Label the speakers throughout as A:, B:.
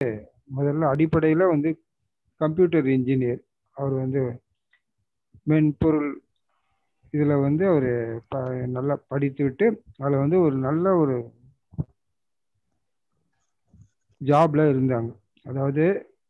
A: முதல்ல அடிப்படையில் வந்து கம்ப்யூட்டர் இன்ஜினியர் அவர் வந்து மென்பொருள் இதில் வந்து அவர் ப நல்லா படித்துவிட்டு அதில் வந்து ஒரு நல்ல ஒரு ஜாப்ல இருந்தாங்க அதாவது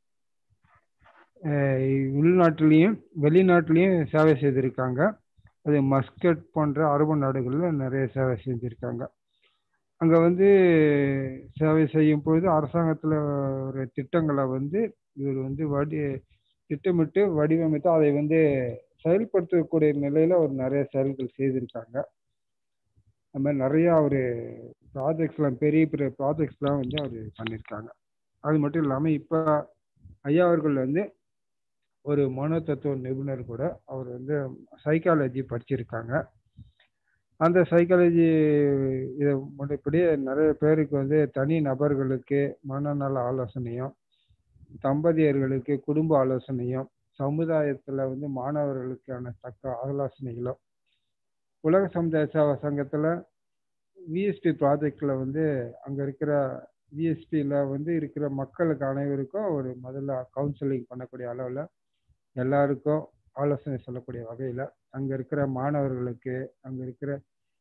A: உள்நாட்டிலையும் வெளிநாட்டிலையும் சேவை செய்திருக்காங்க அது மஸ்கட் போன்ற அரபு நாடுகளில் நிறைய சேவை செஞ்சுருக்காங்க அங்கே வந்து சேவை செய்யும் பொழுது அரசாங்கத்தில் ஒரு திட்டங்களை வந்து இவர் வந்து வடி திட்டமிட்டு வடிவமைத்து அதை வந்து செயல்படுத்தக்கூடிய நிலையில் அவர் நிறைய செயல்கள் செய்திருக்காங்க அது மாதிரி நிறையா அவர் ப்ராஜெக்ட்ஸ்லாம் பெரிய பெரிய ப்ராஜெக்ட்ஸ்லாம் வந்து அவர் பண்ணியிருக்காங்க அது மட்டும் இல்லாமல் இப்போ ஐயா அவர்கள் வந்து ஒரு மனோ தத்துவ நிபுணர் கூட அவர் வந்து சைக்காலஜி படிச்சிருக்காங்க அந்த சைக்காலஜி இதை முறைப்படி நிறைய பேருக்கு வந்து தனி நபர்களுக்கு மனநல ஆலோசனையும் தம்பதியர்களுக்கு குடும்ப ஆலோசனையும் சமுதாயத்தில் வந்து மாணவர்களுக்கான தக்க ஆலோசனைகளும் உலக சமுதாய சேவா சங்கத்தில் விஎஸ்பி ப்ராஜெக்டில் வந்து அங்கே இருக்கிற விஎஸ்பியில் வந்து இருக்கிற மக்களுக்கு அனைவருக்கும் ஒரு முதல்ல கவுன்சிலிங் பண்ணக்கூடிய அளவில் எல்லாருக்கும் ஆலோசனை சொல்லக்கூடிய வகையில் அங்கே இருக்கிற மாணவர்களுக்கு அங்கே இருக்கிற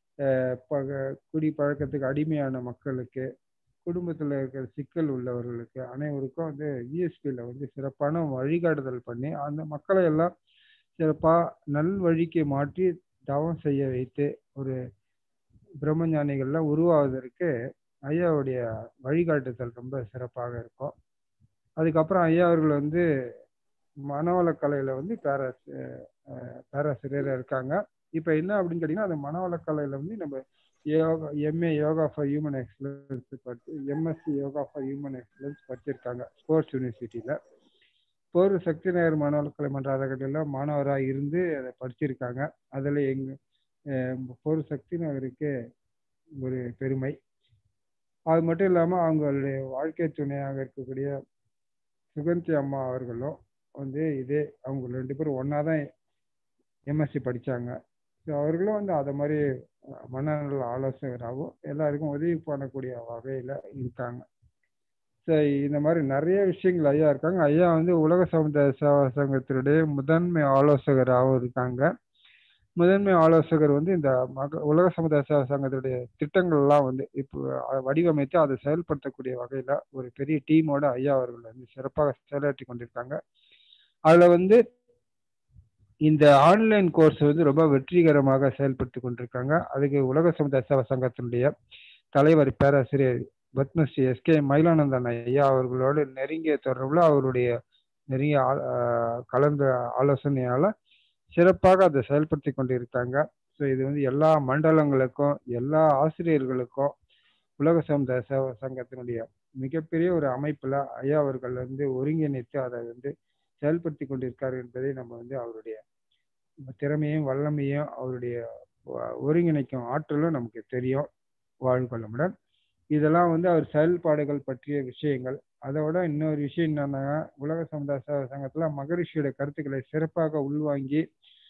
A: குடி பழக்கத்துக்கு அடிமையான மக்களுக்கு குடும்பத்தில் இருக்கிற சிக்கல் உள்ளவர்களுக்கு அனைவருக்கும் வந்து விஎஸ்பியில் வந்து சிறப்பான வழிகாட்டுதல் பண்ணி அந்த மக்களை எல்லாம் சிறப்பாக நல் வழிக்கு மாற்றி தவம் செய்ய வைத்து ஒரு பிரம்மஞானிகள்லாம் உருவாவதற்கு ஐயாவுடைய வழிகாட்டுதல் ரொம்ப சிறப்பாக இருக்கும் அதுக்கப்புறம் ஐயா அவர்கள் வந்து மனவளக்கலையில் வந்து பேராசி பேராசிரியராக இருக்காங்க இப்போ என்ன அப்படின்னு கேட்டிங்கன்னா அந்த மனவளக்கலையில் வந்து நம்ம yoga MA yoga for human excellence படிச்சு MSc yoga for human excellence படிச்சிருக்காங்க ஸ்போர்ட்ஸ் யூனிவர்சிட்டியில் போர் சக்தி நகர் மனவளக்கலை மன்ற அறக்கட்டளையில் மாணவராக இருந்து அதை படிச்சிருக்காங்க அதில் எங்கள் போர் சக்தி நகருக்கு ஒரு பெருமை அது மட்டும் இல்லாமல் அவங்களுடைய வாழ்க்கை துணையாக இருக்கக்கூடிய சுகந்தி அம்மா அவர்களும் வந்து இதே அவங்க ரெண்டு பேரும் ஒன்றா தான் எம்எஸ்சி படித்தாங்க ஸோ அவர்களும் வந்து அதை மாதிரி மனநல ஆலோசகராகவும் எல்லாருக்கும் உதவி பண்ணக்கூடிய வகையில் இருக்காங்க ஸோ இந்த மாதிரி நிறைய விஷயங்கள் ஐயா இருக்காங்க ஐயா வந்து உலக சமுதாய சேவா சங்கத்தினுடைய முதன்மை ஆலோசகராகவும் இருக்காங்க முதன்மை ஆலோசகர் வந்து இந்த மக உலக சமுதாய சேவா சங்கத்துடைய திட்டங்கள்லாம் வந்து இப்போ வடிவமைத்து அதை செயல்படுத்தக்கூடிய வகையில் ஒரு பெரிய டீமோட ஐயா அவர்கள் வந்து சிறப்பாக செயலாற்றி கொண்டிருக்காங்க அதில் வந்து இந்த ஆன்லைன் கோர்ஸ் வந்து ரொம்ப வெற்றிகரமாக செயல்படுத்தி கொண்டிருக்காங்க அதுக்கு உலக சமுதாய சேவா சங்கத்தினுடைய தலைவர் பேராசிரியர் பத்மஸ்ரீ எஸ்கே மயிலானந்தன் ஐயா அவர்களோடு நெருங்கிய தொடர்பில் அவருடைய நெருங்கிய கலந்த ஆலோசனையால் சிறப்பாக அதை செயல்படுத்தி கொண்டிருக்காங்க ஸோ இது வந்து எல்லா மண்டலங்களுக்கும் எல்லா ஆசிரியர்களுக்கும் உலக சமுதாய சேவா சங்கத்தினுடைய மிகப்பெரிய ஒரு அமைப்பில் ஐயா அவர்கள் வந்து ஒருங்கிணைத்து அதை வந்து செயல்படுத்தி கொண்டிருக்காரு என்பதை நம்ம வந்து அவருடைய திறமையும் வல்லமையும் அவருடைய ஒருங்கிணைக்கும் ஆற்றலும் நமக்கு தெரியும் வாழ்கொள்ளமுடன் இதெல்லாம் வந்து அவர் செயல்பாடுகள் பற்றிய விஷயங்கள் அதோட இன்னொரு விஷயம் என்னன்னா உலக சமுதாய சேவா சங்கத்துல மகரிஷியோட கருத்துக்களை சிறப்பாக உள்வாங்கி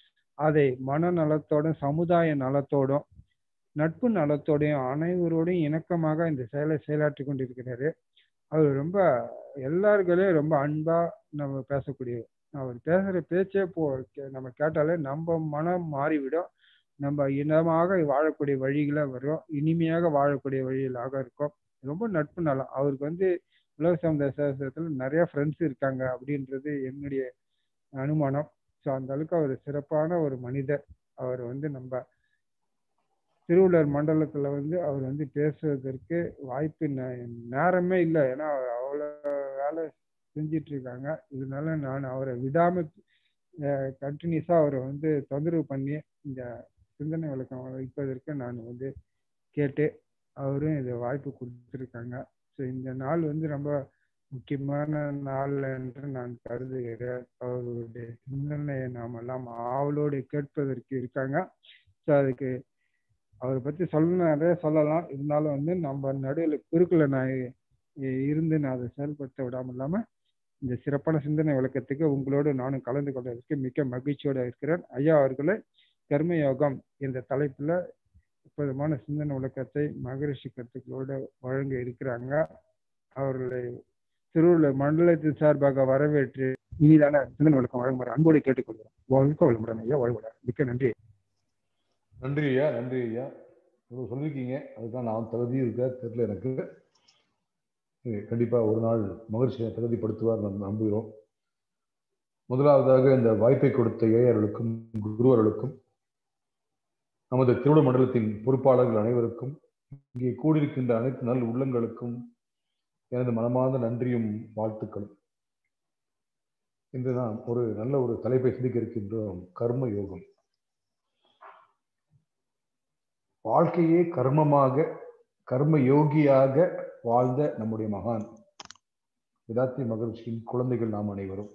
A: அதை மனநலத்தோடும் சமுதாய நலத்தோடும் நட்பு நலத்தோடையும் அனைவரோடையும் இணக்கமாக இந்த செயலை செயலாற்றி கொண்டிருக்கிறாரு அவர் ரொம்ப எல்லாருக்களையும் ரொம்ப அன்பா நம்ம பேசக்கூடிய அவர் பேசுற பேச்சே போ நம்ம கேட்டாலே நம்ம மனம் மாறிவிடும் நம்ம இனமாக வாழக்கூடிய வழிகளை வரும் இனிமையாக வாழக்கூடிய வழிகளாக இருக்கும் ரொம்ப நட்பு நலம் அவருக்கு வந்து உலக சமுதாய சேவத்தில் நிறைய ஃப்ரெண்ட்ஸ் இருக்காங்க அப்படின்றது என்னுடைய அனுமானம் ஸோ அந்த அளவுக்கு அவர் சிறப்பான ஒரு மனிதர் அவர் வந்து நம்ம திருவள்ளூர் மண்டலத்துல வந்து அவர் வந்து பேசுவதற்கு வாய்ப்பு நேரமே இல்லை ஏன்னா அவ்வளோ வேலை செஞ்சிட்டு இருக்காங்க இதனால நான் அவரை விடாம கண்டினியூஸா அவரை வந்து தொந்தரவு பண்ணி இந்த சிந்தனை விளக்கம் வைப்பதற்கு நான் வந்து கேட்டு அவரும் இதை வாய்ப்பு கொடுத்துருக்காங்க ஸோ இந்த நாள் வந்து ரொம்ப முக்கியமான நாள் என்று நான் கருதுகிறேன் அவருடைய சிந்தனையை நாம் எல்லாம் ஆவலோடு கேட்பதற்கு இருக்காங்க ஸோ அதுக்கு அவரை பற்றி சொல்லணும் நிறைய சொல்லலாம் இருந்தாலும் வந்து நம்ம நடுவில் குறுக்கில் நான் இருந்து நான் அதை செயல்படுத்த விடாமல் இல்லாமல் இந்த சிறப்பான சிந்தனை விளக்கத்துக்கு உங்களோடு நானும் கலந்து கொண்டதற்கு மிக்க மகிழ்ச்சியோடு இருக்கிறேன் ஐயா அவர்களை கர்ம யோகம் என்ற தலைப்பில் அற்புதமான சிந்தனை விளக்கத்தை மகரிஷி கருத்துக்களோடு வழங்க இருக்கிறாங்க அவர்களை திருவள்ளுவர் மண்டலத்தின் சார்பாக வரவேற்று இனிதான சிந்தனை விளக்கம் வழங்குமாறு அன்போடு கேட்டுக்கொள்கிறோம் வாழ்க்கை வளமுடன் ஐயா வாழ்வுட மிக்க நன்றி
B: நன்றி ஐயா நன்றி ஐயா இவ்வளோ சொல்லியிருக்கீங்க அதுதான் நான் தகுதி இருக்க தெரியல எனக்கு இது கண்டிப்பா ஒரு நாள் மகிழ்ச்சியை தகுதிப்படுத்துவார் நம்ம நம்புகிறோம் முதலாவதாக இந்த வாய்ப்பை கொடுத்த ஏயர்களுக்கும் குருவர்களுக்கும் நமது திருவிழா மண்டலத்தின் பொறுப்பாளர்கள் அனைவருக்கும் இங்கே கூடியிருக்கின்ற அனைத்து நல் உள்ளங்களுக்கும் எனது மனமார்ந்த நன்றியும் வாழ்த்துக்களும் இன்று நாம் ஒரு நல்ல ஒரு தலைப்பை சிந்திக்க இருக்கின்றோம் கர்ம யோகம் வாழ்க்கையே கர்மமாக கர்ம யோகியாக வாழ்ந்த நம்முடைய மகான் விதாத்தி மகர்ஷியின் குழந்தைகள் நாம் அனைவரும்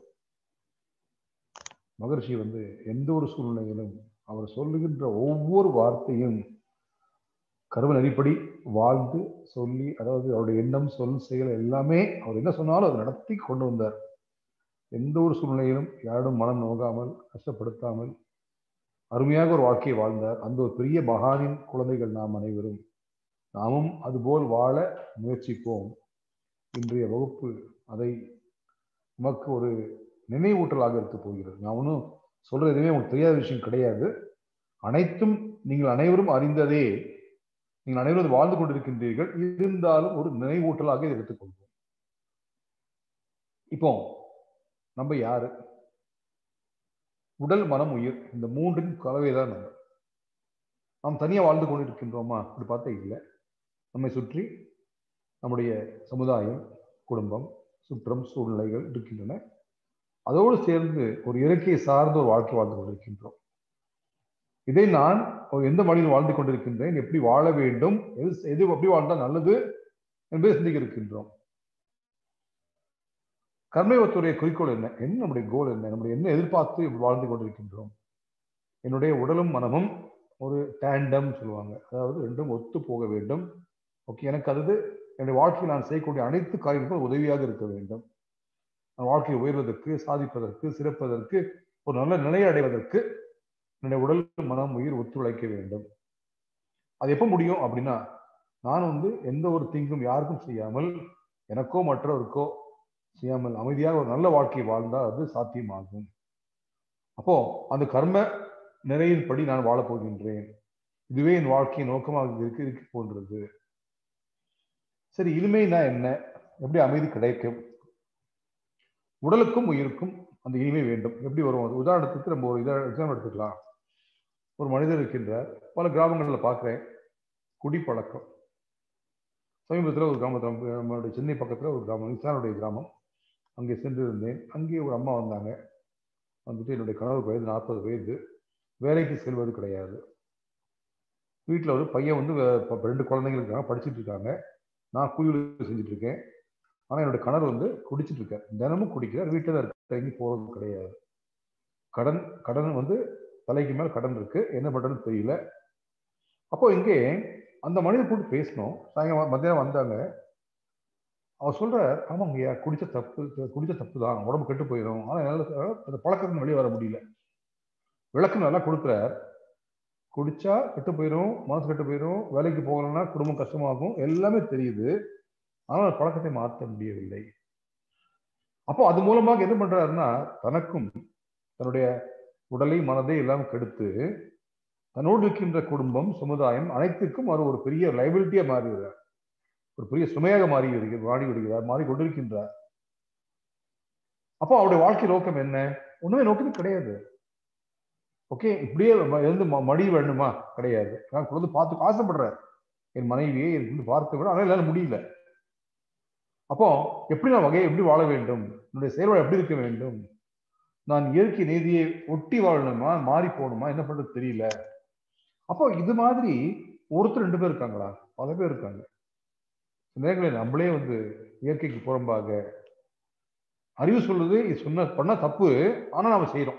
B: மகர்ஷி வந்து எந்த ஒரு சூழ்நிலையிலும் அவர் சொல்லுகின்ற ஒவ்வொரு வார்த்தையும் கர்ம நெறிப்படி வாழ்ந்து சொல்லி அதாவது அவருடைய எண்ணம் சொல் செயல் எல்லாமே அவர் என்ன சொன்னாலும் அதை நடத்தி கொண்டு வந்தார் எந்த ஒரு சூழ்நிலையிலும் யாரும் மனம் நோகாமல் கஷ்டப்படுத்தாமல் அருமையாக ஒரு வாழ்க்கையை வாழ்ந்தார் அந்த ஒரு பெரிய மகானின் குழந்தைகள் நாம் அனைவரும் நாமும் அதுபோல் வாழ முயற்சிப்போம் இன்றைய வகுப்பு அதை நமக்கு ஒரு நினைவூட்டலாக இருக்க போகிறது நான் ஒன்றும் சொல்ற எதுவுமே உங்களுக்கு தெரியாத விஷயம் கிடையாது அனைத்தும் நீங்கள் அனைவரும் அறிந்ததே நீங்கள் அனைவரும் வாழ்ந்து கொண்டிருக்கின்றீர்கள் இருந்தாலும் ஒரு நினைவூட்டலாக இதை எடுத்துக்கொள்வோம் இப்போ நம்ம யாரு உடல் மனம் உயிர் இந்த மூன்றின் கலவை தான் நம்ம நாம் தனியாக வாழ்ந்து கொண்டிருக்கின்றோமா அப்படி பார்த்தா இல்லை நம்மை சுற்றி நம்முடைய சமுதாயம் குடும்பம் சுற்றம் சூழ்நிலைகள் இருக்கின்றன அதோடு சேர்ந்து ஒரு இயற்கையை சார்ந்த ஒரு வாழ்க்கை வாழ்ந்து கொண்டிருக்கின்றோம் இதை நான் எந்த மொழியில் வாழ்ந்து கொண்டிருக்கின்றேன் எப்படி வாழ வேண்டும் எது எது எப்படி வாழ்ந்தால் நல்லது என்பதை சிந்திக்க இருக்கின்றோம் கர்மயோகத்துடைய குறிக்கோள் என்ன என்ன நம்முடைய கோல் என்ன நம்முடைய என்ன எதிர்பார்த்து வாழ்ந்து கொண்டிருக்கின்றோம் என்னுடைய உடலும் மனமும் ஒரு டேண்டம் சொல்லுவாங்க அதாவது ரெண்டும் ஒத்து போக வேண்டும் ஓகே எனக்கு அது என்னுடைய வாழ்க்கையில் நான் செய்யக்கூடிய அனைத்து காரியங்களுக்கும் உதவியாக இருக்க வேண்டும் நான் வாழ்க்கையை உயர்வதற்கு சாதிப்பதற்கு சிறப்பதற்கு ஒரு நல்ல நிலையை அடைவதற்கு என்னுடைய உடல் மனம் உயிர் ஒத்துழைக்க வேண்டும் அது எப்போ முடியும் அப்படின்னா நான் வந்து எந்த ஒரு தீங்கும் யாருக்கும் செய்யாமல் எனக்கோ மற்றவருக்கோ செய்யாமல் அமைதியாக ஒரு நல்ல வாழ்க்கை வாழ்ந்தால் அது சாத்தியமாகும் அப்போ அந்த கர்ம நிறையின்படி நான் வாழப் போகின்றேன் இதுவே என் வாழ்க்கையின் நோக்கமாக இருக்கு இருக்க போன்றது சரி இனிமைனா என்ன எப்படி அமைதி கிடைக்கும் உடலுக்கும் உயிருக்கும் அந்த இனிமை வேண்டும் எப்படி வரும் அது உதாரணத்துக்கு நம்ம ஒரு இதை எக்ஸாம் எடுத்துக்கலாம் ஒரு மனிதர் இருக்கின்றார் பல கிராமங்களில் பார்க்குறேன் குடிப்பழக்கம் சமீபத்தில் ஒரு கிராமத்தில் நம்மளுடைய சென்னை பக்கத்தில் ஒரு கிராமம் நிசானுடைய கிராமம் அங்கே சென்று இருந்தேன் அங்கே ஒரு அம்மா வந்தாங்க வந்துட்டு என்னுடைய கணவர் வயது நாற்பது வயது வேலைக்கு செல்வது கிடையாது வீட்டில் ஒரு பையன் வந்து ரெண்டு குழந்தைங்க இருக்காங்க படிச்சுட்டு இருக்காங்க நான் கூலி செஞ்சுட்டு இருக்கேன் ஆனால் என்னோட கணவர் வந்து குடிச்சிட்டு இருக்கார் தினமும் குடிக்கிறார் வீட்டில் தான் இருக்க எங்கேயும் போகிறது கிடையாது கடன் கடன் வந்து தலைக்கு மேலே கடன் இருக்கு என்ன பண்ணுறதுன்னு தெரியல அப்போ இங்கே அந்த மனிதர் கூட்டு பேசணும் சாயங்காலம் மத்தியானம் வந்தாங்க அவர் சொல்ற ஆமாங்க ஐயா குடிச்ச தப்பு குடிச்ச தப்பு தான் உடம்பு கெட்டு போயிடும் ஆனால் என்னால் அந்த பழக்கத்துக்கு வெளியே வர முடியல விளக்கு நல்லா கொடுக்குறார் குடிச்சா கெட்டு போயிடும் மனசு கெட்டு போயிடும் வேலைக்கு போகலன்னா குடும்பம் கஷ்டமாகும் எல்லாமே தெரியுது ஆனால் பழக்கத்தை மாற்ற முடியவில்லை அப்போ அது மூலமாக என்ன பண்றாருன்னா தனக்கும் தன்னுடைய உடலை மனதை எல்லாம் கெடுத்து தன்னோடு இருக்கின்ற குடும்பம் சமுதாயம் அனைத்துக்கும் அவர் ஒரு பெரிய லைபிலிட்டியா மாறுகிறார் ஒரு பெரிய சுமையாக மாறி வருகிறார் மாறி விடுகிறார் மாறி கொண்டிருக்கின்றார் அப்போ அவருடைய வாழ்க்கை நோக்கம் என்ன ஒண்ணுமே நோக்கமே கிடையாது ஓகே இப்படியே எழுந்து மடி வேணுமா கிடையாது நான் குழந்தை பார்த்து ஆசைப்படுறார் என் மனைவியை எனக்கு பார்க்க விட ஆனால் என்னால் முடியல அப்போ எப்படி நான் வகையை எப்படி வாழ வேண்டும் என்னுடைய செயல்பாடு எப்படி இருக்க வேண்டும் நான் இயற்கை நீதியை ஒட்டி வாழணுமா மாறி போகணுமா என்ன பண்றது தெரியல அப்போ இது மாதிரி ஒருத்தர் ரெண்டு பேர் இருக்காங்களா பல பேர் இருக்காங்க நேரங்களில் நம்மளே வந்து இயற்கைக்கு புறம்பாக அறிவு சொல்றது இது சொன்ன பண்ண தப்பு ஆனா நாம செய்யறோம்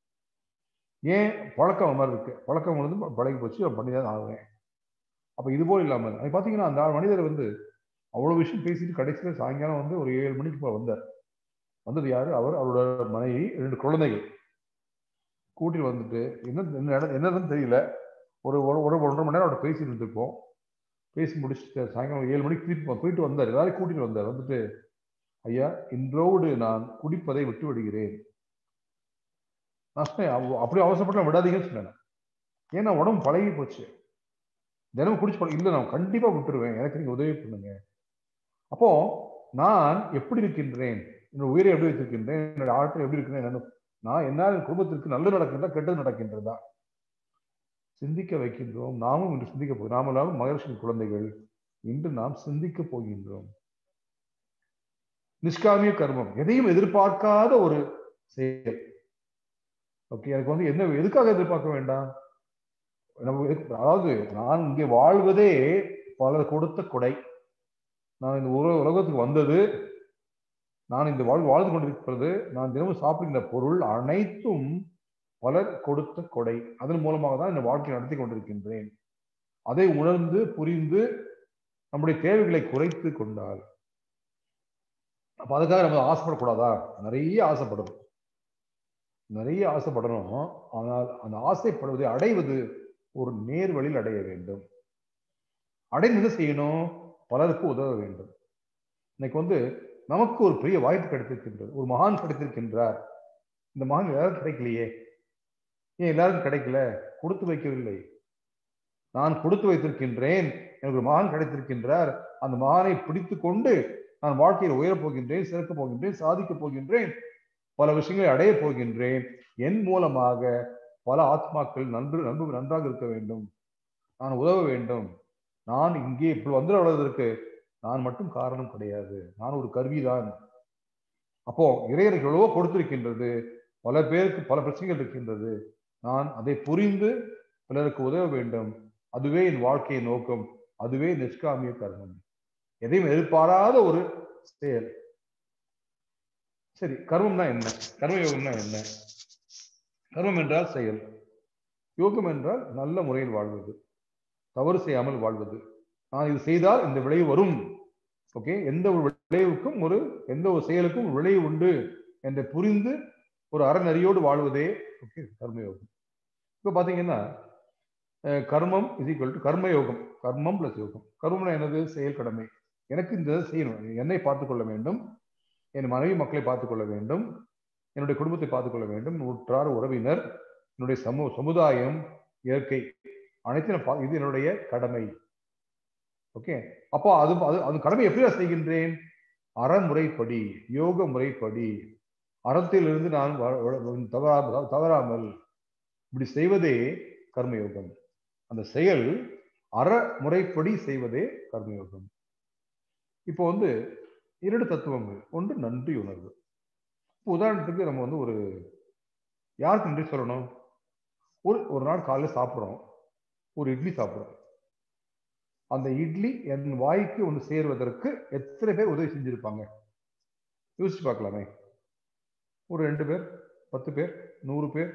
B: ஏன் பழக்கம் மாதிரி இருக்கு பழக்கம் வந்து பழகி போச்சு பண்ணி தான் ஆகுவேன் அப்ப இது போல் இல்லாமல் அது பாத்தீங்கன்னா அந்த மனிதர் வந்து அவ்வளவு விஷயம் பேசிட்டு கடைசியில் சாயங்காலம் வந்து ஒரு ஏழு மணிக்கு போல வந்தார் வந்தது யாரு அவர் அவரோட மனைவி ரெண்டு குழந்தைகள் கூட்டிட்டு வந்துட்டு என்ன என்ன என்னதுன்னு தெரியல ஒரு ஒரு ஒன்றரை மணி நேரம் அவர்கிட்ட பேசிட்டு இருந்திருப்போம் பேசி முடிச்சுட்டு சாயங்காலம் ஏழு மணிக்கு திருப்பி போயிட்டு வந்தார் எல்லாரும் கூட்டிட்டு வந்தார் வந்துட்டு ஐயா இன்றோடு நான் குடிப்பதை விட்டு விடுகிறேன் நான் சொன்னேன், அவ- அப்படி அவசரப்பட்டு நான் விடாதீங்கன்னு சொன்னேன் ஏன்னா உடம்பு பழகி போச்சு தினமும் குடிச்சு பழகி இல்லை நான் கண்டிப்பா விட்டுருவேன் எனக்கு நீங்க உதவி பண்ணுங்க அப்போ நான் எப்படி இருக்கின்றேன் என்னோட உயிரை எப்படி வைத்திருக்கின்றேன் என்னோட ஆற்றல் எப்படி இருக்கிறேன் என்னன்னு நான் என்னால் என் குடும்பத்திற்கு நல்லது நடக்கின்றதா கெட்டது நடக்கின்றதா சிந்திக்க வைக்கின்றோம் நாமும் இன்று சிந்திக்க போகிறோம் நாமெல்லாம் மகர்ஷியின் குழந்தைகள் இன்று நாம் சிந்திக்க போகின்றோம் நிஷ்காமிய கர்மம் எதையும் எதிர்பார்க்காத ஒரு செயல் ஓகே எனக்கு வந்து என்ன எதுக்காக எதிர்பார்க்க வேண்டாம் நம்ம எதுக்கு- அதாவது நான் இங்கே வாழ்வதே பலர் கொடுத்த கொடை நான் இந்த உலக உலகத்துக்கு வந்தது நான் இந்த வாழ் வாழ்ந்து கொண்டிருக்கிறது நான் தினமும் சாப்பிடுகின்ற பொருள் அனைத்தும் பலர் கொடுத்த கொடை அதன் மூலமாக தான் இந்த வாழ்க்கை நடத்தி கொண்டிருக்கின்றேன் அதை உணர்ந்து புரிந்து நம்முடைய தேவைகளை குறைத்து கொண்டால் அப்ப அதுக்காக நம்ம ஆசைப்படக்கூடாதா நிறைய ஆசைப்படணும் நிறைய ஆசைப்படணும் ஆனால் அந்த ஆசைப்படுவதை அடைவது ஒரு நேர் வழியில் அடைய வேண்டும் அடைந்து என்ன செய்யணும் பலருக்கு உதவ வேண்டும் இன்னைக்கு வந்து நமக்கு ஒரு பெரிய வாய்ப்பு கிடைத்திருக்கின்றது ஒரு மகான் கிடைத்திருக்கின்றார் இந்த மகான் எல்லாரும் கிடைக்கலையே ஏன் எல்லாரும் கிடைக்கல கொடுத்து வைக்கவில்லை நான் கொடுத்து வைத்திருக்கின்றேன் எனக்கு ஒரு மகான் கிடைத்திருக்கின்றார் அந்த மகானை பிடித்து கொண்டு நான் வாழ்க்கையில் உயரப் போகின்றேன் சிறக்கப் போகின்றேன் சாதிக்கப் போகின்றேன் பல விஷயங்களை அடையப் போகின்றேன் என் மூலமாக பல ஆத்மாக்கள் நன்று நன்று நன்றாக இருக்க வேண்டும் நான் உதவ வேண்டும் நான் இங்கே இப்படி வந்து வளர்வதற்கு நான் மட்டும் காரணம் கிடையாது நான் ஒரு கருவிதான் அப்போ இறையருக்கு எவ்வளவோ கொடுத்திருக்கின்றது பல பேருக்கு பல பிரச்சனைகள் இருக்கின்றது நான் அதை புரிந்து பிறருக்கு உதவ வேண்டும் அதுவே என் வாழ்க்கையின் நோக்கம் அதுவே நிஷ்காமிய கர்மம் எதையும் எதிர்பாராத ஒரு செயல் சரி கர்மம்னா என்ன கர்மயோகம்னா என்ன கர்மம் என்றால் செயல் யோகம் என்றால் நல்ல முறையில் வாழ்வது தவறு செய்யாமல் வாழ்வது நான் இது செய்தால் இந்த விளைவு வரும் ஓகே எந்த ஒரு விளைவுக்கும் ஒரு எந்த ஒரு செயலுக்கும் ஒரு விளைவு உண்டு என்று புரிந்து ஒரு அறநெறியோடு வாழ்வதே ஓகே கர்மயோகம் இப்போ பார்த்தீங்கன்னா அஹ், கர்மம் இஸ் ஈக்குவல் டு கர்மயோகம் கர்மம் பிளஸ் யோகம் கர்மம்னா என்னது செயல் கடமை எனக்கு இந்த இதை செய்யணும் என்னை பார்த்துக் கொள்ள வேண்டும் என் மனைவி மக்களை பார்த்துக் கொள்ள வேண்டும் என்னுடைய குடும்பத்தை பார்த்துக் கொள்ள வேண்டும் உற்றார் உறவினர் என்னுடைய சமூ சமுதாயம் இயற்கை அனைத்தையும் நான் பா- இது என்னுடைய கடமை ஓகே அப்போ அது அது அது கடமை எப்படி நான் செய்கின்றேன் அறமுறைப்படி யோக முறைப்படி அறத்திலிருந்து நான் வ- வ- தவறா தவறாமல் இப்படி செய்வதே கர்மயோகம் அந்த செயல் அறமுறைப்படி செய்வதே கர்மயோகம் இப்போ வந்து இரண்டு தத்துவங்கள் ஒன்று நன்றி உணர்வு இப்போ உதாரணத்துக்கு நம்ம வந்து ஒரு யாருக்கு நன்றி சொல்லணும் ஒரு ஒரு நாள் காலையில் சாப்பிட்றோம் ஒரு இட்லி சாப்பிட்றோம் அந்த இட்லி என் வாய்க்கு ஒன்று சேர்வதற்கு எத்தனை பேர் உதவி செஞ்சிருப்பாங்க யோசிச்சு பார்க்கலாமே ஒரு ரெண்டு பேர் பத்து பேர் நூறு பேர்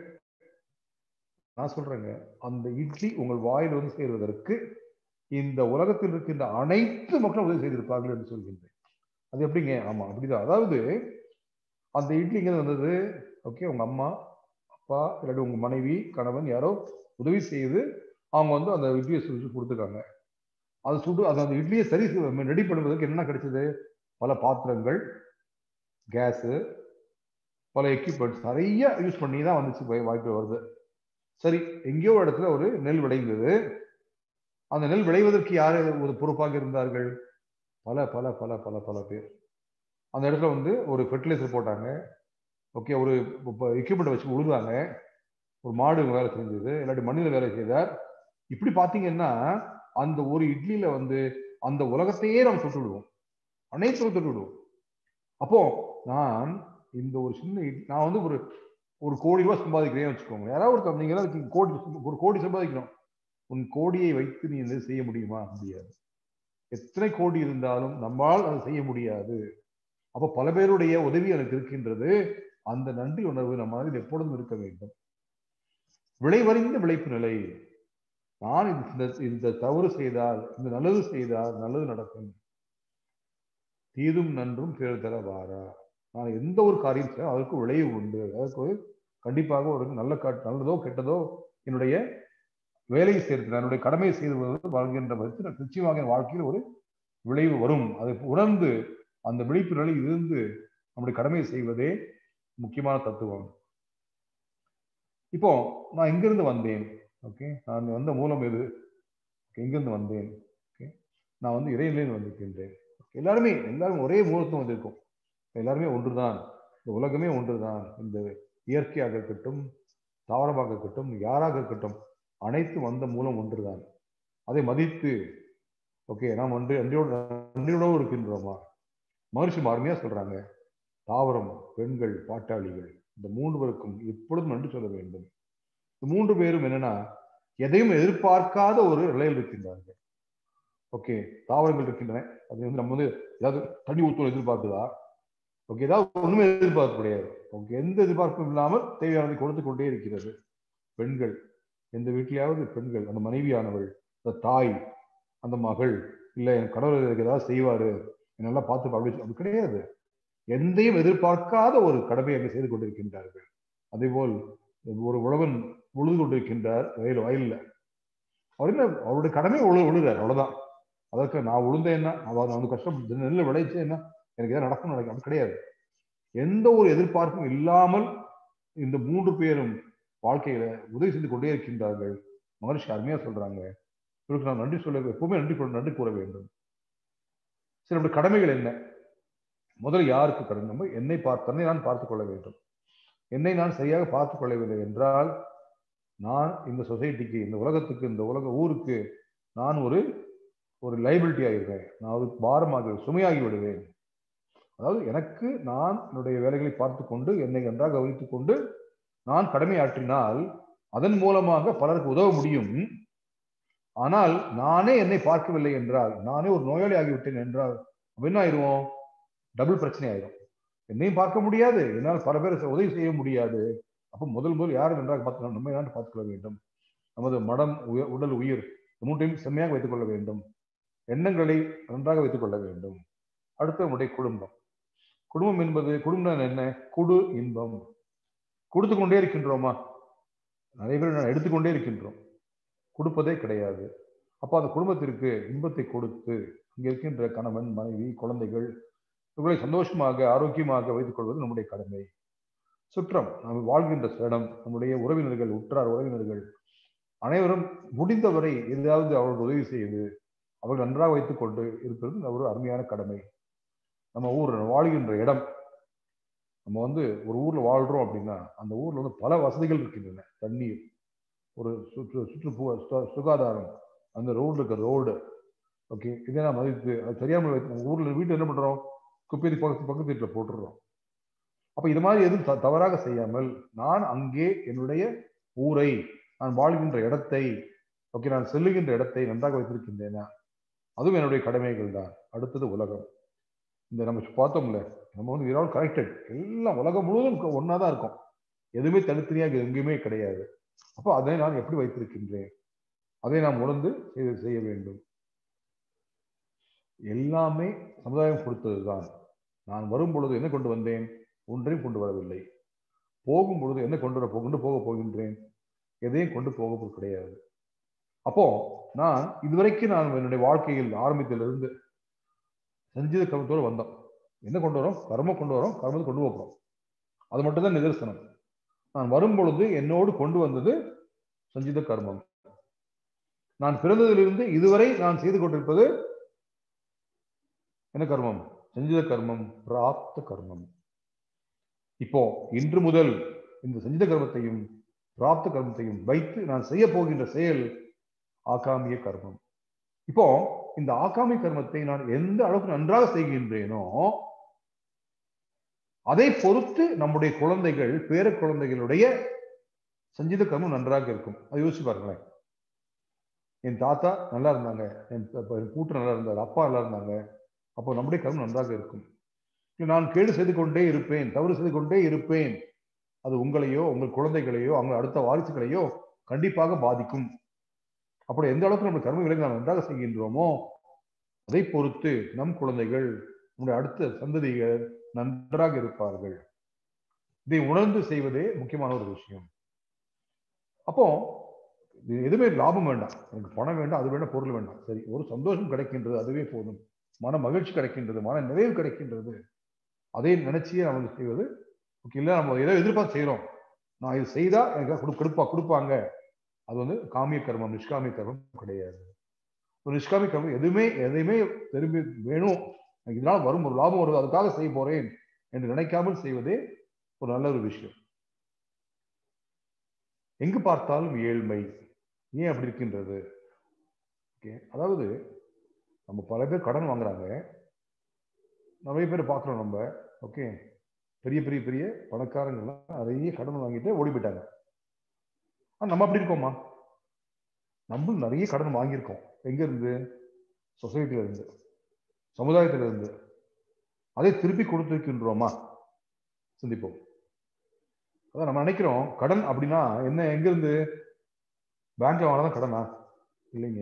B: நான் சொல்றேங்க அந்த இட்லி உங்கள் வாயில் வந்து சேர்வதற்கு இந்த உலகத்தில் இருக்கின்ற அனைத்து மக்களும் உதவி செய்திருப்பார்கள் என்று சொல்கின்றேன் அது எப்படிங்க ஆமா அப்படிதான் அதாவது அந்த இட்லி இங்க வந்தது ஓகே உங்க அம்மா அப்பா இல்லாட்டி உங்க மனைவி கணவன் யாரோ உதவி செய்து அவங்க வந்து அந்த இட்லியை சுட்டு கொடுத்துருக்காங்க அது சுட்டு அது அந்த இட்லியை சரி ரெடி பண்ணுவதற்கு என்ன கிடைச்சது பல பாத்திரங்கள் கேஸு பல எக்யூப்மெண்ட்ஸ் நிறைய யூஸ் பண்ணி தான் வந்துச்சு வாய்- வாய்ப்பு வருது சரி எங்கேயோ ஒரு இடத்துல ஒரு நெல் விளைந்தது அந்த நெல் விளைவதற்கு யார் ஒரு பொறுப்பாக இருந்தார்கள் பல பல பல பல பல பேர் அந்த இடத்துல வந்து ஒரு ஃபெர்டிலைசர் போட்டாங்க ஓகே ஒரு எக்யூப்மெண்ட் வச்சு உழுதாங்க ஒரு மாடு வேலை செஞ்சது இல்லாட்டி மண்ணில் வேலை செய்தார் இப்படி பார்த்தீங்கன்னா அந்த ஒரு இட்லியில வந்து அந்த உலகத்தையே நம்ம தொட்டு விடுவோம் அனைத்தும் தொட்டு விடுவோம் அப்போ நான் இந்த ஒரு சின்ன இட்லி- நான் வந்து ஒரு ஒரு கோடி ரூபாய் சம்பாதிக்கிறேன்னு வச்சுக்கோங்க யாராவது ஒருத்தர் நீங்க எல்லாம் இருக்கீங்க, கோடி ஒரு கோடி சம்பாதிக்கணும் உன் கோடியை வைத்து நீ இதை செய்ய முடியுமா முடியாது எத்தனை கோடி இருந்தாலும் நம்மால் அதை செய்ய முடியாது அப்ப பல பேருடைய உதவி எனக்கு இருக்கின்றது அந்த நன்றி உணர்வு நம்ம மனதில் எப்பொழுதும் இருக்க வேண்டும் விளைவறிந்த விளைப்பு நிலை நான் இந்த இந்த தவறு செய்தால் இந்த நல்லது செய்தால் நல்லது நடக்கும் தீதும் நன்றும் பிறர் தர வாரா நான் எந்த ஒரு காரியம் செய்ய அதற்கு விளைவு உண்டு அதற்கு ஒரு கண்டிப்பாக ஒரு நல்ல காட் நல்லதோ கெட்டதோ என்னுடைய வேலையை சேர்த்து என்னுடைய கடமையை செய்து வருவது வாழ்கின்ற பட்சத்தில் நிச்சயமாக என் வாழ்க்கையில் ஒரு விளைவு வரும் அதை உணர்ந்து அந்த விழிப்பு நிலையில் இருந்து நம்முடைய கடமையை செய்வதே முக்கியமான தத்துவம் இப்போ நான் எங்கிருந்து வந்தேன் ஓகே நான் வந்த மூலம் எது எங்கிருந்து வந்தேன் ஓகே நான் வந்து இறைநிலையில் வந்திருக்கின்றேன் எல்லாருமே எல்லாரும் ஒரே மூலத்தும் வந்திருக்கோம் எல்லாருமே ஒன்றுதான் இந்த உலகமே ஒன்றுதான் இந்த இயற்கையாக இருக்கட்டும் தாவரமாக இருக்கட்டும் யாராக இருக்கட்டும் அனைத்து வந்த மூலம் ஒன்றுதான் அதை மதித்து ஓகே நாம் நன்றி நன்றியோடு நன்றியோடு இருக்கின்றோமா மகர்ஷி அருமையா சொல்றாங்க தாவரம் பெண்கள் பாட்டாளிகள் இந்த மூன்று பேருக்கும் எப்பொழுதும் நன்றி சொல்ல வேண்டும் இந்த மூன்று பேரும் என்னன்னா எதையும் எதிர்பார்க்காத ஒரு நிலையில் இருக்கின்றார்கள் ஓகே தாவரங்கள் இருக்கின்றன அது வந்து நம்ம வந்து ஏதாவது தண்ணி ஊற்றுவோம் எதிர்பார்க்குதா ஓகே ஏதாவது ஒண்ணுமே எதிர்பார்க்க கிடையாது ஓகே எந்த எதிர்பார்ப்பும் இல்லாமல் தேவையானதை கொடுத்து கொண்டே இருக்கிறது பெண்கள் எந்த வீட்டிலேயாவது பெண்கள் அந்த மனைவியானவள் அந்த தாய் அந்த மகள் இல்லை என் கடவுள் எனக்கு ஏதாவது செய்வாரு நல்லா பார்த்து அப்படி அப்படி கிடையாது எந்தையும் எதிர்பார்க்காத ஒரு கடமையை அங்கே செய்து கொண்டிருக்கின்றார்கள் அதே போல் ஒரு உழவன் உழுது கொண்டிருக்கின்றார் வயல் வயல்ல அவர் என்ன அவருடைய கடமை உழு உழுகிறார் அவ்வளவுதான் அதற்கு நான் உளுந்தேன்னா அவர் வந்து கஷ்டம் நெல்லை விளைச்சேன்னா எனக்கு ஏதாவது நடக்கும் நடக்கும் அப்படி கிடையாது எந்த ஒரு எதிர்பார்ப்பும் இல்லாமல் இந்த மூன்று பேரும் வாழ்க்கையில உதவி செய்து கொண்டே இருக்கின்றார்கள் மகர்ஷி அருமையா சொல்றாங்க இவருக்கு நான் நன்றி சொல்ல எப்பவுமே நன்றி நன்றி கூற வேண்டும் சரி நம்முடைய கடமைகள் என்ன முதல்ல யாருக்கு கடமை நம்ம என்னை பார்த்து தன்னை நான் பார்த்துக் கொள்ள வேண்டும் என்னை நான் சரியாக பார்த்துக் கொள்ளவில்லை என்றால் நான் இந்த சொசைட்டிக்கு இந்த உலகத்துக்கு இந்த உலக ஊருக்கு நான் ஒரு ஒரு லைபிலிட்டி ஆகிருவேன் நான் ஒரு பாரமாக சுமையாகி விடுவேன் அதாவது எனக்கு நான் என்னுடைய வேலைகளை பார்த்து கொண்டு என்னை நன்றாக கவனித்துக் கொண்டு நான் கடமையாற்றினால் அதன் மூலமாக பலருக்கு உதவ முடியும் ஆனால் நானே என்னை பார்க்கவில்லை என்றால் நானே ஒரு நோயாளி ஆகிவிட்டேன் என்றால் என்ன ஆயிடுவோம் டபுள் பிரச்சனை ஆயிரும் என்னையும் பார்க்க முடியாது என்னால் பல பேர் உதவி செய்ய முடியாது அப்போ முதல் முதல் யாரும் நன்றாக பார்த்து நம்மை தான் பார்த்துக்கொள்ள வேண்டும் நமது மடம் உடல் உயிர் மூன்றையும் செம்மையாக வைத்துக் கொள்ள வேண்டும் எண்ணங்களை நன்றாக வைத்துக் கொள்ள வேண்டும் அடுத்து நம்முடைய குடும்பம் குடும்பம் என்பது குடும்பம் என்ன குடு இன்பம் கொடுத்து கொண்டே இருக்கின்றோமா நிறைய பேர் நான் எடுத்துக்கொண்டே இருக்கின்றோம் கொடுப்பதே கிடையாது அப்போ அந்த குடும்பத்திற்கு இன்பத்தை கொடுத்து இங்கே இருக்கின்ற கணவன் மனைவி குழந்தைகள் இவர்களை சந்தோஷமாக ஆரோக்கியமாக வைத்துக் கொள்வது நம்முடைய கடமை சுற்றம் நாம் வாழ்கின்ற இடம் நம்முடைய உறவினர்கள் உற்றார் உறவினர்கள் அனைவரும் முடிந்தவரை ஏதாவது அவர்கள் உதவி செய்து அவர்கள் நன்றாக வைத்துக் கொண்டு இருப்பது ஒரு அருமையான கடமை நம்ம ஊர் வாழ்கின்ற இடம் நம்ம வந்து ஒரு ஊர்ல வாழ்றோம் அப்படின்னா அந்த ஊர்ல வந்து பல வசதிகள் இருக்கின்றன தண்ணீர் ஒரு சுற்று சுற்றுப்புற சுகாதாரம் அந்த ரோடு இருக்க ரோடு ஓகே இதே நான் மதித்து அது சரியாமல் வைத்து ஊர்ல வீட்டில் என்ன பண்றோம் குப்பையை பக்கத்து பக்கத்து வீட்டில் போட்டுடுறோம் அப்ப இது மாதிரி எதுவும் தவறாக செய்யாமல் நான் அங்கே என்னுடைய ஊரை நான் வாழ்கின்ற இடத்தை ஓகே நான் செல்லுகின்ற இடத்தை நன்றாக வைத்திருக்கின்றேனா அதுவும் என்னுடைய கடமைகள் தான் அடுத்தது உலகம் இந்த நம்ம பார்த்தோம்ல நம்ம வந்து விரால் கனெக்டட் எல்லாம் உலகம் முழுவதும் ஒன்னா தான் இருக்கும் எதுவுமே தனித்தனியாக எங்கேயுமே கிடையாது அப்போ அதை நான் எப்படி வைத்திருக்கின்றேன் அதை நாம் உணர்ந்து செய்ய வேண்டும் எல்லாமே சமுதாயம் கொடுத்ததுதான் நான் வரும் பொழுது என்ன கொண்டு வந்தேன் ஒன்றையும் கொண்டு வரவில்லை போகும் பொழுது என்ன கொண்டு வர கொண்டு போக போகின்றேன் எதையும் கொண்டு போக கிடையாது அப்போ நான் இதுவரைக்கும் நான் என்னுடைய வாழ்க்கையில் ஆரம்பத்திலிருந்து செஞ்சது கர்மத்தோடு வந்தோம் என்ன கொண்டு வரோம் கர்மம் கொண்டு வரோம் கர்மத்தை கொண்டு போகிறோம் அது மட்டும்தான் நிதர்சனம் நான் வரும் பொழுது என்னோடு கொண்டு வந்தது சஞ்சித கர்மம் நான் பிறந்ததிலிருந்து இதுவரை நான் செய்து கொண்டிருப்பது என்ன கர்மம் சஞ்சித கர்மம் பிராப்த கர்மம் இப்போ இன்று முதல் இந்த சஞ்சித கர்மத்தையும் பிராப்த கர்மத்தையும் வைத்து நான் செய்ய போகின்ற செயல் ஆகாமிய கர்மம் இப்போ இந்த ஆகாமி கர்மத்தை நான் எந்த அளவுக்கு நன்றாக செய்கின்றேனோ அதை பொறுத்து நம்முடைய குழந்தைகள் பேர குழந்தைகளுடைய சஞ்சித கர்மம் நன்றாக இருக்கும் அது யோசிச்சு பாருங்களேன் என் தாத்தா நல்லா இருந்தாங்க என் கூட்டு நல்லா இருந்தார் அப்பா நல்லா இருந்தாங்க அப்போ நம்முடைய கர்மம் நன்றாக இருக்கும் நான் கேடு செய்து கொண்டே இருப்பேன் தவறு செய்து கொண்டே இருப்பேன் அது உங்களையோ உங்கள் குழந்தைகளையோ அவங்க அடுத்த வாரிசுகளையோ கண்டிப்பாக பாதிக்கும் அப்படி எந்த அளவுக்கு நம்ம கர்ம விலங்கு நாம் நன்றாக செய்கின்றோமோ அதை பொறுத்து நம் குழந்தைகள் நம்முடைய அடுத்த சந்ததிகள் நன்றாக இருப்பார்கள் இதை உணர்ந்து செய்வதே முக்கியமான ஒரு விஷயம் அப்போ எதுவுமே லாபம் வேண்டாம் எனக்கு பணம் வேண்டாம் அது வேண்டாம் பொருள் வேண்டாம் சரி ஒரு சந்தோஷம் கிடைக்கின்றது அதுவே போதும் மன மகிழ்ச்சி கிடைக்கின்றது மன நிறைவு கிடைக்கின்றது அதை நினைச்சியே நம்ம செய்வது ஓகே இல்லை நம்ம ஏதோ எதிர்பார்த்து செய்யறோம் நான் இது செய்தா எனக்கு கொடு கொடுப்பா கொடுப்பாங்க அது வந்து காமிய கர்மம் நிஷ்காமிய கர்மம் கிடையாது ஒரு நிஷ்காமிய கர்மம் எதுவுமே எதையுமே திரும்பி வேணும் எனக்கு இதனால வரும் ஒரு லாபம் வருது அதுக்காக செய்ய போறேன் என்று நினைக்காமல் செய்வதே ஒரு நல்ல ஒரு விஷயம் எங்கு பார்த்தாலும் ஏழ்மை ஏன் அப்படி இருக்கின்றது ஓகே அதாவது நம்ம பல பேர் கடன் வாங்குறாங்க நிறைய பேர் பார்க்குறோம் நம்ம ஓகே பெரிய பெரிய பெரிய பணக்காரங்கள்லாம் நிறைய கடன் வாங்கிட்டு ஓடி போயிட்டாங்க ஆனா நம்ம அப்படி இருக்கோமா நம்மளும் நிறைய கடன் வாங்கியிருக்கோம் எங்க இருந்து சொசைட்டில இருந்து சமுதாயத்தில இருந்து அதை திருப்பி கொடுத்துருக்கின்றோமா சிந்திப்போம் அதான் நம்ம நினைக்கிறோம் கடன் அப்படின்னா என்ன எங்க இருந்து பேங்க்ல வாங்கினதான் கடனா இல்லைங்க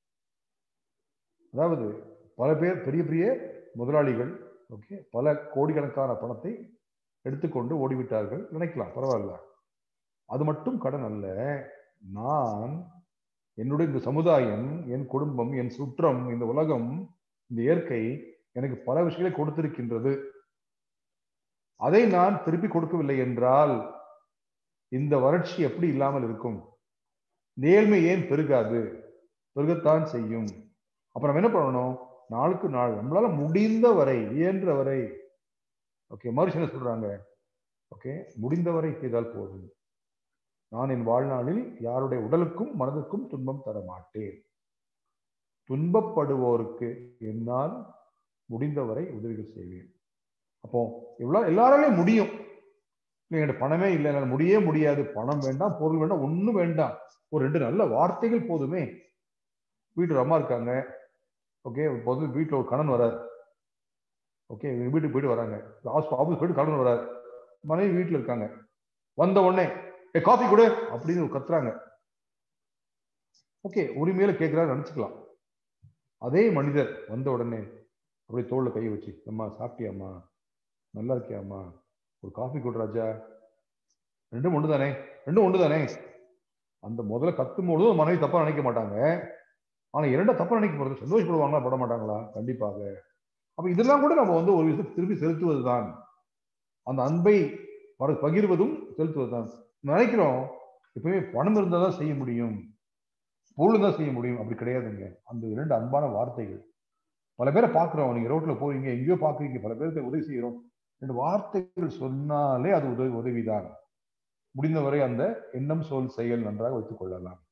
B: அதாவது பல பேர் பெரிய பெரிய முதலாளிகள் ஓகே பல கோடிக்கணக்கான பணத்தை எடுத்துக்கொண்டு ஓடிவிட்டார்கள் நினைக்கலாம் பரவாயில்ல அது மட்டும் கடன் அல்ல நான் என்னுடைய இந்த சமுதாயம் என் குடும்பம் என் சுற்றம் இந்த உலகம் இந்த இயற்கை எனக்கு பல விஷயங்களை கொடுத்திருக்கின்றது அதை நான் திருப்பி கொடுக்கவில்லை என்றால் இந்த வறட்சி எப்படி இல்லாமல் இருக்கும் நேர்மை ஏன் பெருகாது பெருகத்தான் செய்யும் அப்புறம் என்ன பண்ணணும் நாளுக்கு நாள் நம்மளால முடிந்த வரை இயன்ற வரை ஓகே மறுச்சு என்ன சொல்றாங்க ஓகே முடிந்தவரை செய்தால் போதும் நான் என் வாழ்நாளில் யாருடைய உடலுக்கும் மனதுக்கும் துன்பம் தர மாட்டேன் துன்பப்படுவோருக்கு என்னால் முடிந்தவரை உதவிகள் செய்வேன் அப்போ இவ்வளோ எல்லாராலையும் முடியும் என்கிட்ட பணமே இல்லை என்னால் முடியவே முடியாது பணம் வேண்டாம் பொருள் வேண்டாம் ஒன்றும் வேண்டாம் ஒரு ரெண்டு நல்ல வார்த்தைகள் போதுமே வீட்டு அம்மா இருக்காங்க ஓகே பொது வீட்டில் ஒரு கணவன் வரார் ஓகே வீட்டுக்கு போயிட்டு வராங்க ஆஃபீஸ் ஆஃபீஸ் போயிட்டு கணவன் வரார் மனைவி வீட்டில் இருக்காங்க வந்த உடனே ஏ காஃபி கொடு அப்படின்னு கத்துறாங்க ஓகே உரிமையில கேட்கிறாரு நினச்சிக்கலாம் அதே மனிதர் வந்த உடனே அப்படியே தோல்ல கை வச்சு அம்மா சாப்பிட்டியாம்மா நல்லா இருக்கியாம்மா ஒரு காஃபி கொடு ராஜா ரெண்டும் ஒன்று தானே ரெண்டும் ஒன்று தானே அந்த முதல்ல கத்தும் பொழுது மனைவி தப்பா நினைக்க மாட்டாங்க ஆனா இரண்டா தப்பா நினைக்க போறது சந்தோஷப்படுவாங்களா பட மாட்டாங்களா கண்டிப்பாக அப்ப இதெல்லாம் கூட நம்ம வந்து ஒரு விஷயம் திருப்பி செலுத்துவதுதான் அந்த அன்பை பகிர்வதும் செலுத்துவதுதான் நினைக்கிறோம் எப்பவுமே பணம் இருந்தால் தான் செய்ய முடியும் பொருள் தான் செய்ய முடியும் அப்படி கிடையாதுங்க அந்த இரண்டு அன்பான வார்த்தைகள் பல பேரை பார்க்குறோம் நீங்க ரோட்ல போறீங்க எங்கேயோ பார்க்குறீங்க பல பேருக்கு உதவி செய்யறோம் ரெண்டு வார்த்தைகள் சொன்னாலே அது உதவி உதவிதான் முடிந்தவரை அந்த எண்ணம் சொல் செயல் நன்றாக வைத்துக் கொள்ளலாம்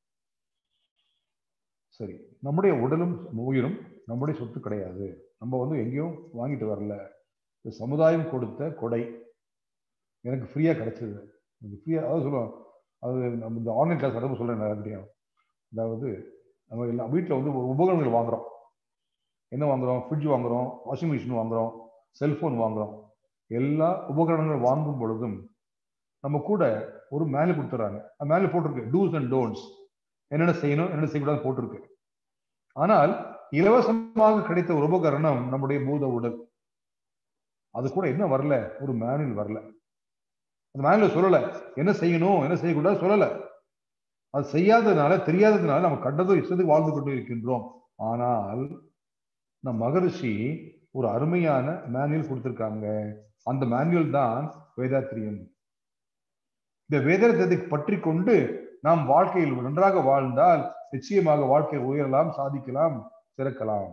B: சரி நம்முடைய உடலும் உயிரும் நம்முடைய சொத்து கிடையாது நம்ம வந்து எங்கேயும் வாங்கிட்டு வரல இந்த சமுதாயம் கொடுத்த கொடை எனக்கு ஃப்ரீயா கிடைச்சது எனக்கு ஃப்ரீயா அதாவது சொல்லுவோம் அது நம்ம இந்த ஆன்லைன் கிளாஸ் நடந்து சொல்றேன் நிறையா அதாவது நம்ம எல்லாம் வீட்டில் வந்து ஒரு உபகரணங்கள் வாங்குறோம் என்ன வாங்குறோம் ஃப்ரிட்ஜ் வாங்குறோம் வாஷிங் மிஷின் வாங்குறோம் செல்போன் வாங்குறோம் எல்லா உபகரணங்கள் வாங்கும் பொழுதும் நம்ம கூட ஒரு மேலே கொடுத்துறாங்க மேலே போட்டிருக்கு டூஸ் அண்ட் டோன்ட்ஸ் என்னென்ன செய்யணும் என்னென்ன செய்யக்கூடாது போட்டிருக்கு ஆனால் இலவசமாக கிடைத்த ஒரு உபகரணம் நம்முடைய பூத உடல் அது கூட என்ன வரல ஒரு மேனுவல் வரல அந்த மேனுவல் சொல்லல என்ன செய்யணும் என்ன செய்யக்கூடாது சொல்லல அது செய்யாததுனால தெரியாததுனால நம்ம கண்டதோ இஷ்டத்துக்கு வாழ்ந்து கொண்டு இருக்கின்றோம் ஆனால் நம் மகரிஷி ஒரு அருமையான மேனுவல் கொடுத்திருக்காங்க அந்த மேனுவல் தான் வேதாத்திரியம் இந்த வேதாத்திரத்தை பற்றி கொண்டு நாம் வாழ்க்கையில் நன்றாக வாழ்ந்தால் நிச்சயமாக வாழ்க்கையை உயரலாம் சாதிக்கலாம் சிறக்கலாம்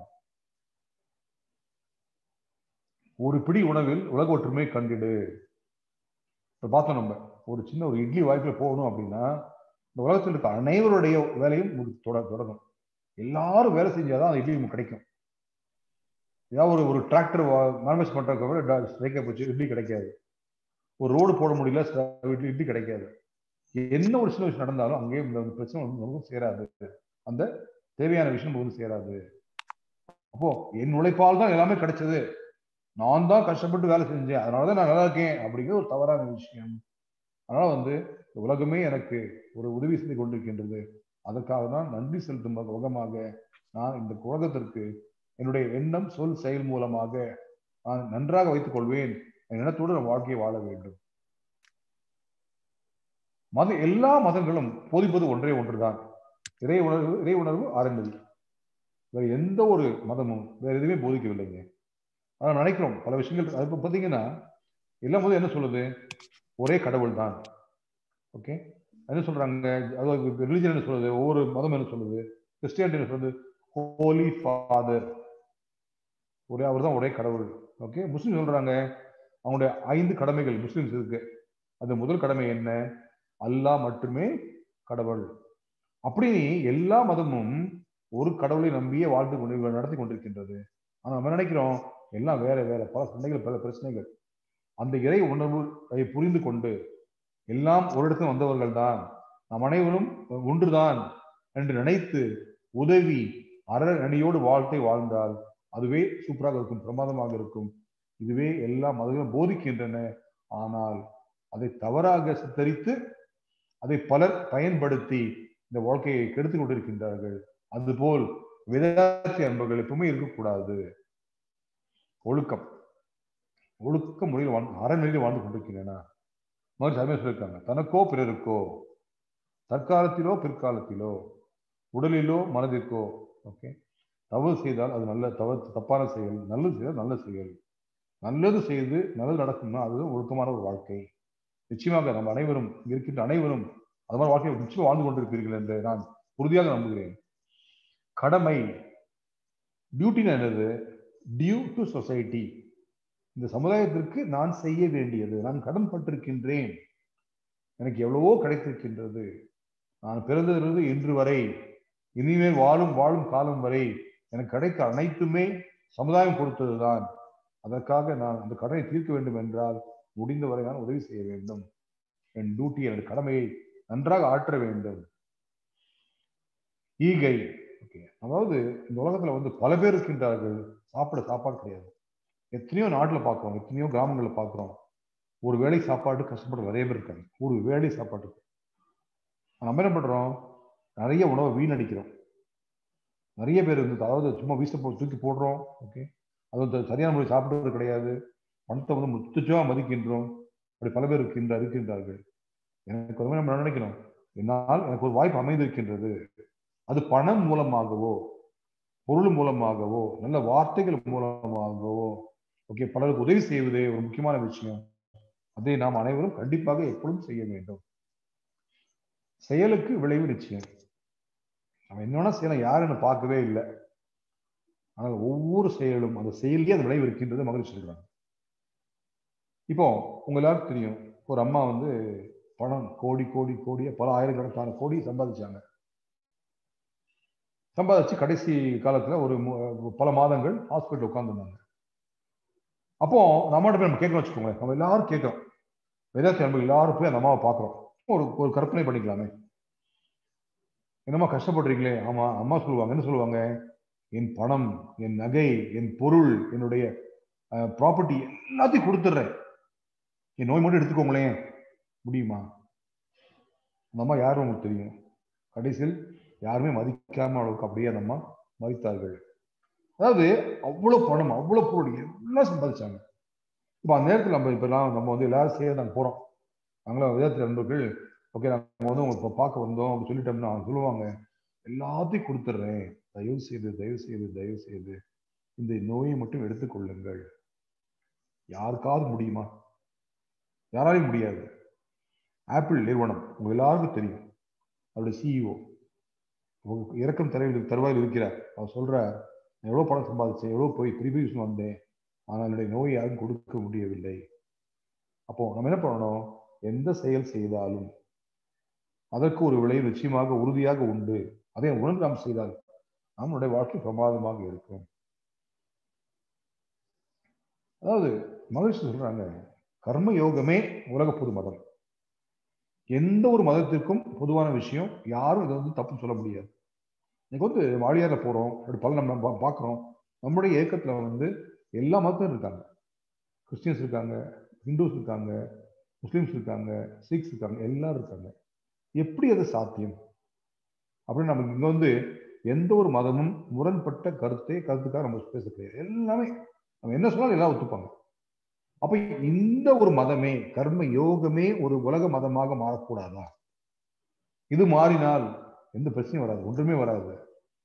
B: ஒரு பிடி உணவில் உலக ஒற்றுமை கண்டிடு இப்ப பார்த்தோம் நம்ம ஒரு சின்ன ஒரு இட்லி வாய்ப்புல போகணும் அப்படின்னா இந்த உலகத்தில் இருக்க அனைவருடைய வேலையும் தொடங்கும் எல்லாரும் வேலை செஞ்சாதான் அந்த இட்லி நமக்கு கிடைக்கும் ஏதாவது ஒரு ஒரு டிராக்டர் மேனேஜ் பண்றதுக்கு ஸ்ட்ரைக்கை போச்சு இட்லி கிடைக்காது ஒரு ரோடு போட முடியல இட்லி இட்லி கிடைக்காது என்ன ஒரு சின்ன விஷயம் நடந்தாலும் அங்கேயே இந்த பிரச்சனை நமக்கும் சேராது அந்த தேவையான விஷயம் நமக்கு சேராது அப்போ என் உழைப்பால் தான் எல்லாமே கிடைச்சது நான் தான் கஷ்டப்பட்டு வேலை செஞ்சேன் அதனாலதான் நான் நல்லா இருக்கேன் அப்படிங்கிற ஒரு தவறான விஷயம் அதனால வந்து உலகமே எனக்கு ஒரு உதவி செய்து கொண்டிருக்கின்றது அதற்காக தான் நன்றி செலுத்தும் முகமாக நான் இந்த உலகத்திற்கு என்னுடைய எண்ணம் சொல் செயல் மூலமாக நான் நன்றாக வைத்துக் கொள்வேன் என் எண்ணத்தோடு நான் வாழ்க்கையை வாழ வேண்டும் மத எல்லா மதங்களும் போதிப்பது ஒன்றே ஒன்றுதான் இறை உணர்வு இறை உணர்வு ஆரம்பி வேற எந்த ஒரு மதமும் வேற எதுவுமே போதிக்கவில்லைங்க அதான் நினைக்கிறோம் பல விஷயங்கள் அது இப்ப பார்த்தீங்கன்னா எல்லாம் போது என்ன சொல்லுது ஒரே கடவுள் தான் ஓகே என்ன சொல்றாங்க அதாவது ரிலிஜன் என்ன சொல்லுது ஒவ்வொரு மதம் என்ன சொல்லுது கிறிஸ்டியானிட்டி என்ன சொல்லுது ஹோலி ஃபாதர் ஒரே அவர் தான் ஒரே கடவுள் ஓகே முஸ்லீம் சொல்றாங்க அவங்களுடைய ஐந்து கடமைகள் முஸ்லிம்ஸ் இருக்கு அது முதல் கடமை என்ன அல்லாஹ் மட்டுமே கடவுள் அப்படி எல்லா மதமும் ஒரு கடவுளை நம்பியே வாழ்ந்து கொண்டு நடத்தி கொண்டிருக்கின்றது ஆனா நம்ம நினைக்கிறோம் எல்லாம் வேற வேற பல சண்டைகள் பல பிரச்சனைகள் அந்த இறை உணர்வு அதை புரிந்து கொண்டு எல்லாம் ஒரு இடத்துல வந்தவர்கள் தான் நம் அனைவரும் ஒன்றுதான் என்று நினைத்து உதவி அற அணியோடு வாழ்க்கை வாழ்ந்தால் அதுவே சூப்பராக இருக்கும் பிரமாதமாக இருக்கும் இதுவே எல்லா மதங்களும் போதிக்கின்றன ஆனால் அதை தவறாக சித்தரித்து அதை பலர் பயன்படுத்தி இந்த வாழ்க்கையை கெடுத்துக் கொண்டிருக்கின்றார்கள் அதுபோல் விதாசி அன்பர்கள் எப்பவுமே இருக்கக்கூடாது ஒழுக்கம் ஒழுக்க முறையில் வாழ் அறநிலையில் வாழ்ந்து கொண்டிருக்கின்றன மாதிரி சாமியார் சொல்லியிருக்காங்க தனக்கோ பிறருக்கோ தற்காலத்திலோ பிற்காலத்திலோ உடலிலோ மனதிற்கோ ஓகே தவறு செய்தால் அது நல்ல தவறு தப்பான செயல் நல்லது செய்தால் நல்ல செயல் நல்லது செய்து நல்லது நடக்கும்னா அது ஒழுக்கமான ஒரு வாழ்க்கை நிச்சயமாக நம்ம அனைவரும் இங்க இருக்கின்ற அனைவரும் அது மாதிரி வாழ்க்கையை நிச்சயம் வாழ்ந்து கொண்டிருப்பீர்கள் என்று நான் உறுதியாக நம்புகிறேன் கடமை டியூட்டினா என்னது டியூ டு சொசைட்டி இந்த சமுதாயத்திற்கு நான் செய்ய வேண்டியது நான் கடன் பட்டிருக்கின்றேன் எனக்கு எவ்வளவோ கிடைத்திருக்கின்றது நான் பிறந்ததிலிருந்து இன்று வரை இனிமேல் வாழும் வாழும் காலம் வரை எனக்கு கிடைத்த அனைத்துமே சமுதாயம் கொடுத்ததுதான் அதற்காக நான் அந்த கடனை தீர்க்க வேண்டும் என்றால் முடிந்தவரை நான் உதவி செய்ய வேண்டும் என் டியூட்டி எனது கடமையை நன்றாக ஆற்ற வேண்டும் ஈகை ஓகே அதாவது இந்த உலகத்துல வந்து பல பேர் இருக்கின்றார்கள் சாப்பிட சாப்பாடு கிடையாது எத்தனையோ நாட்டுல பார்க்கிறோம் எத்தனையோ கிராமங்கள்ல பார்க்கிறோம் ஒரு வேளை சாப்பாடு கஷ்டப்படுற நிறைய பேர் இருக்காங்க ஒரு வேளை சாப்பாட்டுக்கு நம்ம என்ன பண்றோம் நிறைய உணவை வீணடிக்கிறோம் நிறைய பேர் வந்து அதாவது சும்மா வீச போ தூக்கி போடுறோம் ஓகே அது வந்து சரியான முறை சாப்பிடுறது கிடையாது பணத்தை வந்து முத்துச்சா மதிக்கின்றோம் அப்படி பல பேர் இருக்கின்ற இருக்கின்றார்கள் எனக்கு ஒரு நம்ம நினைக்கணும் என்னால் எனக்கு ஒரு வாய்ப்பு அமைந்திருக்கின்றது அது பணம் மூலமாகவோ பொருள் மூலமாகவோ நல்ல வார்த்தைகள் மூலமாகவோ ஓகே பலருக்கு உதவி செய்வதே ஒரு முக்கியமான விஷயம் அதை நாம் அனைவரும் கண்டிப்பாக எப்பொழுதும் செய்ய வேண்டும் செயலுக்கு விளைவு நிச்சயம் நம்ம என்னன்னா செய்யலாம் யாருன்னு பார்க்கவே இல்லை ஆனால் ஒவ்வொரு செயலும் அந்த செயலியே அந்த விளைவு இருக்கின்றது மகிழ்ச்சி சொல்றாங்க இப்போ உங்க எல்லாருக்கும் தெரியும் ஒரு அம்மா வந்து பணம் கோடி கோடி கோடிய பல ஆயிரக்கணக்கான கோடி சம்பாதிச்சாங்க சம்பாதிச்சு கடைசி காலத்துல ஒரு பல மாதங்கள் ஹாஸ்பிட்டல் உட்காந்துருந்தாங்க அப்போ நம்மகிட்ட போய் நம்ம கேட்கணும் வச்சுக்கோங்களேன் நம்ம எல்லாரும் கேட்கிறோம் வேதாத்தி நம்ம எல்லாரும் போய் அந்த அம்மாவை பார்க்குறோம் ஒரு ஒரு கற்பனை பண்ணிக்கலாமே என்னம்மா கஷ்டப்படுறீங்களே ஆமா அம்மா சொல்லுவாங்க என்ன சொல்லுவாங்க என் பணம் என் நகை என் பொருள் என்னுடைய ப்ராப்பர்ட்டி எல்லாத்தையும் கொடுத்துட்றேன் என் நோய் மட்டும் எடுத்துக்கோங்களேன் முடியுமா அந்த அம்மா யாரும் உங்களுக்கு தெரியும் கடைசியில் யாருமே மதிக்காம அளவுக்கு அப்படியே அந்த அம்மா மதித்தார்கள் அதாவது அவ்வளவு பணம் அவ்வளவு பொருள் எல்லாம் சம்பாதிச்சாங்க இப்போ அந்த நேரத்தில் நம்ம இப்போ நம்ம வந்து எல்லாரும் சேர்ந்து நாங்கள் போகிறோம் நாங்களும் விதத்தில் நண்பர்கள் ஓகே நாங்கள் வந்து உங்களுக்கு இப்போ பார்க்க வந்தோம் அப்படி சொல்லிட்டோம்னா அவங்க சொல்லுவாங்க எல்லாத்தையும் கொடுத்துட்றேன் தயவு செய்து தயவு செய்து தயவு செய்து இந்த நோயை மட்டும் எடுத்துக்கொள்ளுங்கள் யாருக்காவது முடியுமா யாராலையும் முடியாது ஆப்பிள் நிறுவனம் உங்க எல்லாருக்கும் தெரியும் அவருடைய சிஇஓ இறக்கம் தருவாயில் தருவாயில் இருக்கிறார் அவர் சொல்ற எவ்வளோ பணம் சம்பாதிச்சேன் எவ்வளோ போய் பெரிய பெரிய விஷயம் வந்தேன் ஆனால் என்னுடைய நோயை யாரும் கொடுக்க முடியவில்லை அப்போ நம்ம என்ன பண்ணணும் எந்த செயல் செய்தாலும் அதற்கு ஒரு விளைவு நிச்சயமாக உறுதியாக உண்டு அதை உணர்ந்து நாம் செய்தால் நம்மளுடைய வாழ்க்கை பிரமாதமாக இருக்கும் அதாவது மகிழ்ச்சி சொல்றாங்க கர்ம யோகமே உலக பொது மதம் எந்த ஒரு மதத்திற்கும் பொதுவான விஷயம் யாரும் இதை வந்து தப்புன்னு சொல்ல முடியாது இன்னைக்கு வந்து வாழியாரில் போறோம் அப்படி பல நம்ம பார்க்குறோம் நம்முடைய இயக்கத்துல வந்து எல்லா மதத்திலும் இருக்காங்க கிறிஸ்டியன்ஸ் இருக்காங்க ஹிந்துஸ் இருக்காங்க முஸ்லீம்ஸ் இருக்காங்க சிக்ஸ் இருக்காங்க எல்லாரும் இருக்காங்க எப்படி அது சாத்தியம் அப்படின்னு நமக்கு இங்க வந்து எந்த ஒரு மதமும் முரண்பட்ட கருத்தை கருத்துக்காக நம்ம பேச கிடையாது எல்லாமே நம்ம என்ன சொன்னாலும் எல்லாம் ஒத்துப்பாங்க அப்ப இந்த ஒரு மதமே கர்ம யோகமே ஒரு உலக மதமாக மாறக்கூடாதா இது மாறினால் எந்த பிரச்சனையும் வராது ஒன்றுமே வராது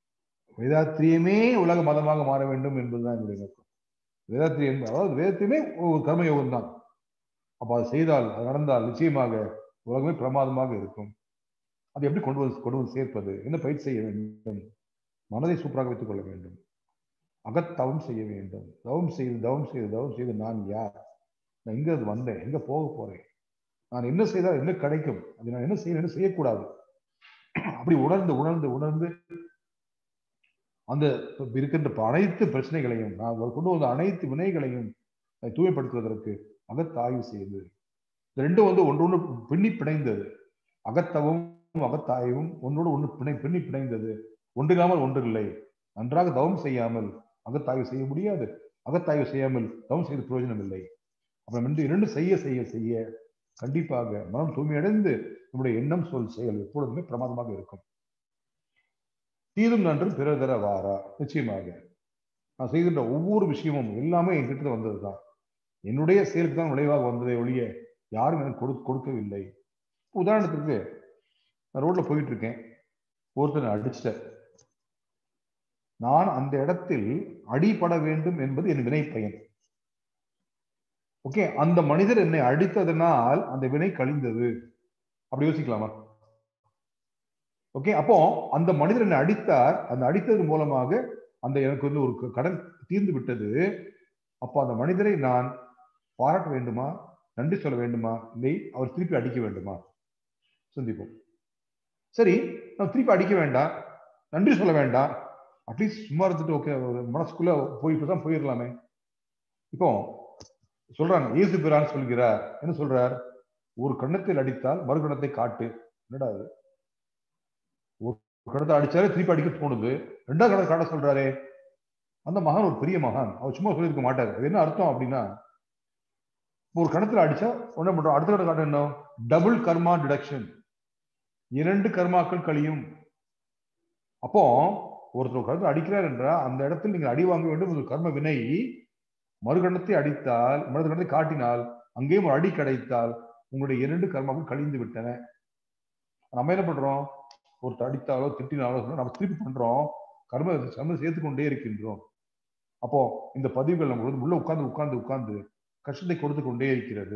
B: வேதாத்திரியமே உலக மதமாக மாற வேண்டும் என்பதுதான் என்னுடைய நோக்கம் வேதாத்திரியம் என்பது- அதாவது வேதத்தையுமே ஒரு கர்மயோகம் தான் அப்ப அதை செய்தால் அது நடந்தால் நிச்சயமாக உலகமே பிரமாதமாக இருக்கும் அது எப்படி கொண்டு வந்து கொண்டு வந்து சேர்ப்பது என்ன பயிற்சி செய்ய வேண்டும் மனதை சூப்பராக வைத்துக் கொள்ள வேண்டும் அகத்தவம் செய்ய வேண்டும் தவம் செய்து தவம் செய்து தவம் செய்து நான் யார் நான் எங்க இருந்து வந்தேன் எங்க போக போறேன் நான் என்ன செய்தால் என்ன கிடைக்கும் அது நான் என்ன செய்யணும் என்ன செய்யக்கூடாது அப்படி உணர்ந்து உணர்ந்து உணர்ந்து அந்த இருக்கின்ற அனைத்து பிரச்சனைகளையும் நான் கொண்டு வந்த அனைத்து வினைகளையும் அதை தூய்மைப்படுத்துவதற்கு அகத்தாய்வு செய்து இந்த ரெண்டும் வந்து ஒன்றொன்று பின்னி பிணைந்தது அகத்தவும் அகத்தாய்வும் ஒன்றோடு ஒன்று பிணை பின்னி பிணைந்தது ஒன்றில்லாமல் ஒன்றில்லை நன்றாக தவம் செய்யாமல் அகத்தாய்வு செய்ய முடியாது அகத்தாய்வு செய்யாமல் தவம் செய்து பிரயோஜனம் இல்லை அப்புறம் ரெண்டு இரண்டு செய்ய செய்ய செய்ய கண்டிப்பாக மனம் தூய்மையடைந்து நம்முடைய எண்ணம் சொல் செயல் எப்பொழுதுமே பிரமாதமாக இருக்கும் தீதும் நன்று பிறர் தர வாரா நிச்சயமாக நான் செய்கின்ற ஒவ்வொரு விஷயமும் எல்லாமே என்கிட்ட வந்ததுதான் என்னுடைய செயலுக்கு தான் விளைவாக வந்ததே ஒழிய யாரும் எனக்கு கொடு கொடுக்கவில்லை உதாரணத்துக்கு நான் ரோட்ல போயிட்டு இருக்கேன் ஒருத்தனை அடிச்சிட்டேன் நான் அந்த இடத்தில் அடிபட வேண்டும் என்பது என் வினை பயன் ஓகே அந்த மனிதர் என்னை அடித்ததனால் அந்த வினை கழிந்தது அப்படி யோசிக்கலாமா ஓகே அப்போ அந்த மனிதர் என்னை அடித்தார் அந்த அடித்தது மூலமாக அந்த எனக்கு வந்து ஒரு கடன் தீர்ந்து விட்டது அப்போ அந்த மனிதரை நான் பாராட்ட வேண்டுமா நன்றி சொல்ல வேண்டுமா இல்லை அவர் திருப்பி அடிக்க வேண்டுமா சிந்திப்போம் சரி நான் திருப்பி அடிக்க வேண்டாம் நன்றி சொல்ல வேண்டாம் அட்லீஸ்ட் சும்மா இருந்துட்டு ஓகே ஒரு மனசுக்குள்ள போய் தான் போயிடலாமே இப்போ சொல்றாங்க இயேசு பிரான் சொல்கிறார் என்ன சொல்றார் ஒரு கண்ணத்தில் அடித்தால் மறு கணத்தை காட்டு என்னடா அது ஒரு கணத்தை அடிச்சாலே திருப்பி அடிக்க தோணுது ரெண்டாவது கணத்தை காட்ட சொல்றாரே அந்த மகான் ஒரு பெரிய மகான் அவர் சும்மா சொல்லியிருக்க மாட்டாரு அது என்ன அர்த்தம் அப்படின்னா ஒரு கணத்துல அடிச்சா என்ன பண்றோம் அடுத்த கணத்தை காட்ட என்ன டபுள் கர்மா டிடக்ஷன் இரண்டு கர்மாக்கள் கழியும் அப்போ ஒருத்தர் கருத்து அடிக்கிறார் என்றால் அந்த இடத்தில் நீங்கள் அடி வாங்க வேண்டும் ஒரு கர்ம வினை மறுகணத்தை அடித்தால் மறுகணத்தை காட்டினால் அங்கேயும் ஒரு அடி கிடைத்தால் உங்களுடைய இரண்டு கர்மாவும் கழிந்து விட்டன நம்ம என்ன பண்றோம் ஒருத்தர் அடித்தாலோ திட்டினாலோ நம்ம திருப்பி பண்றோம் கர்ம கர்ம சேர்த்து கொண்டே இருக்கின்றோம் அப்போ இந்த பதிவுகள் நம்ம உள்ள உட்கார்ந்து உட்கார்ந்து உட்கார்ந்து கஷ்டத்தை கொடுத்து கொண்டே இருக்கிறது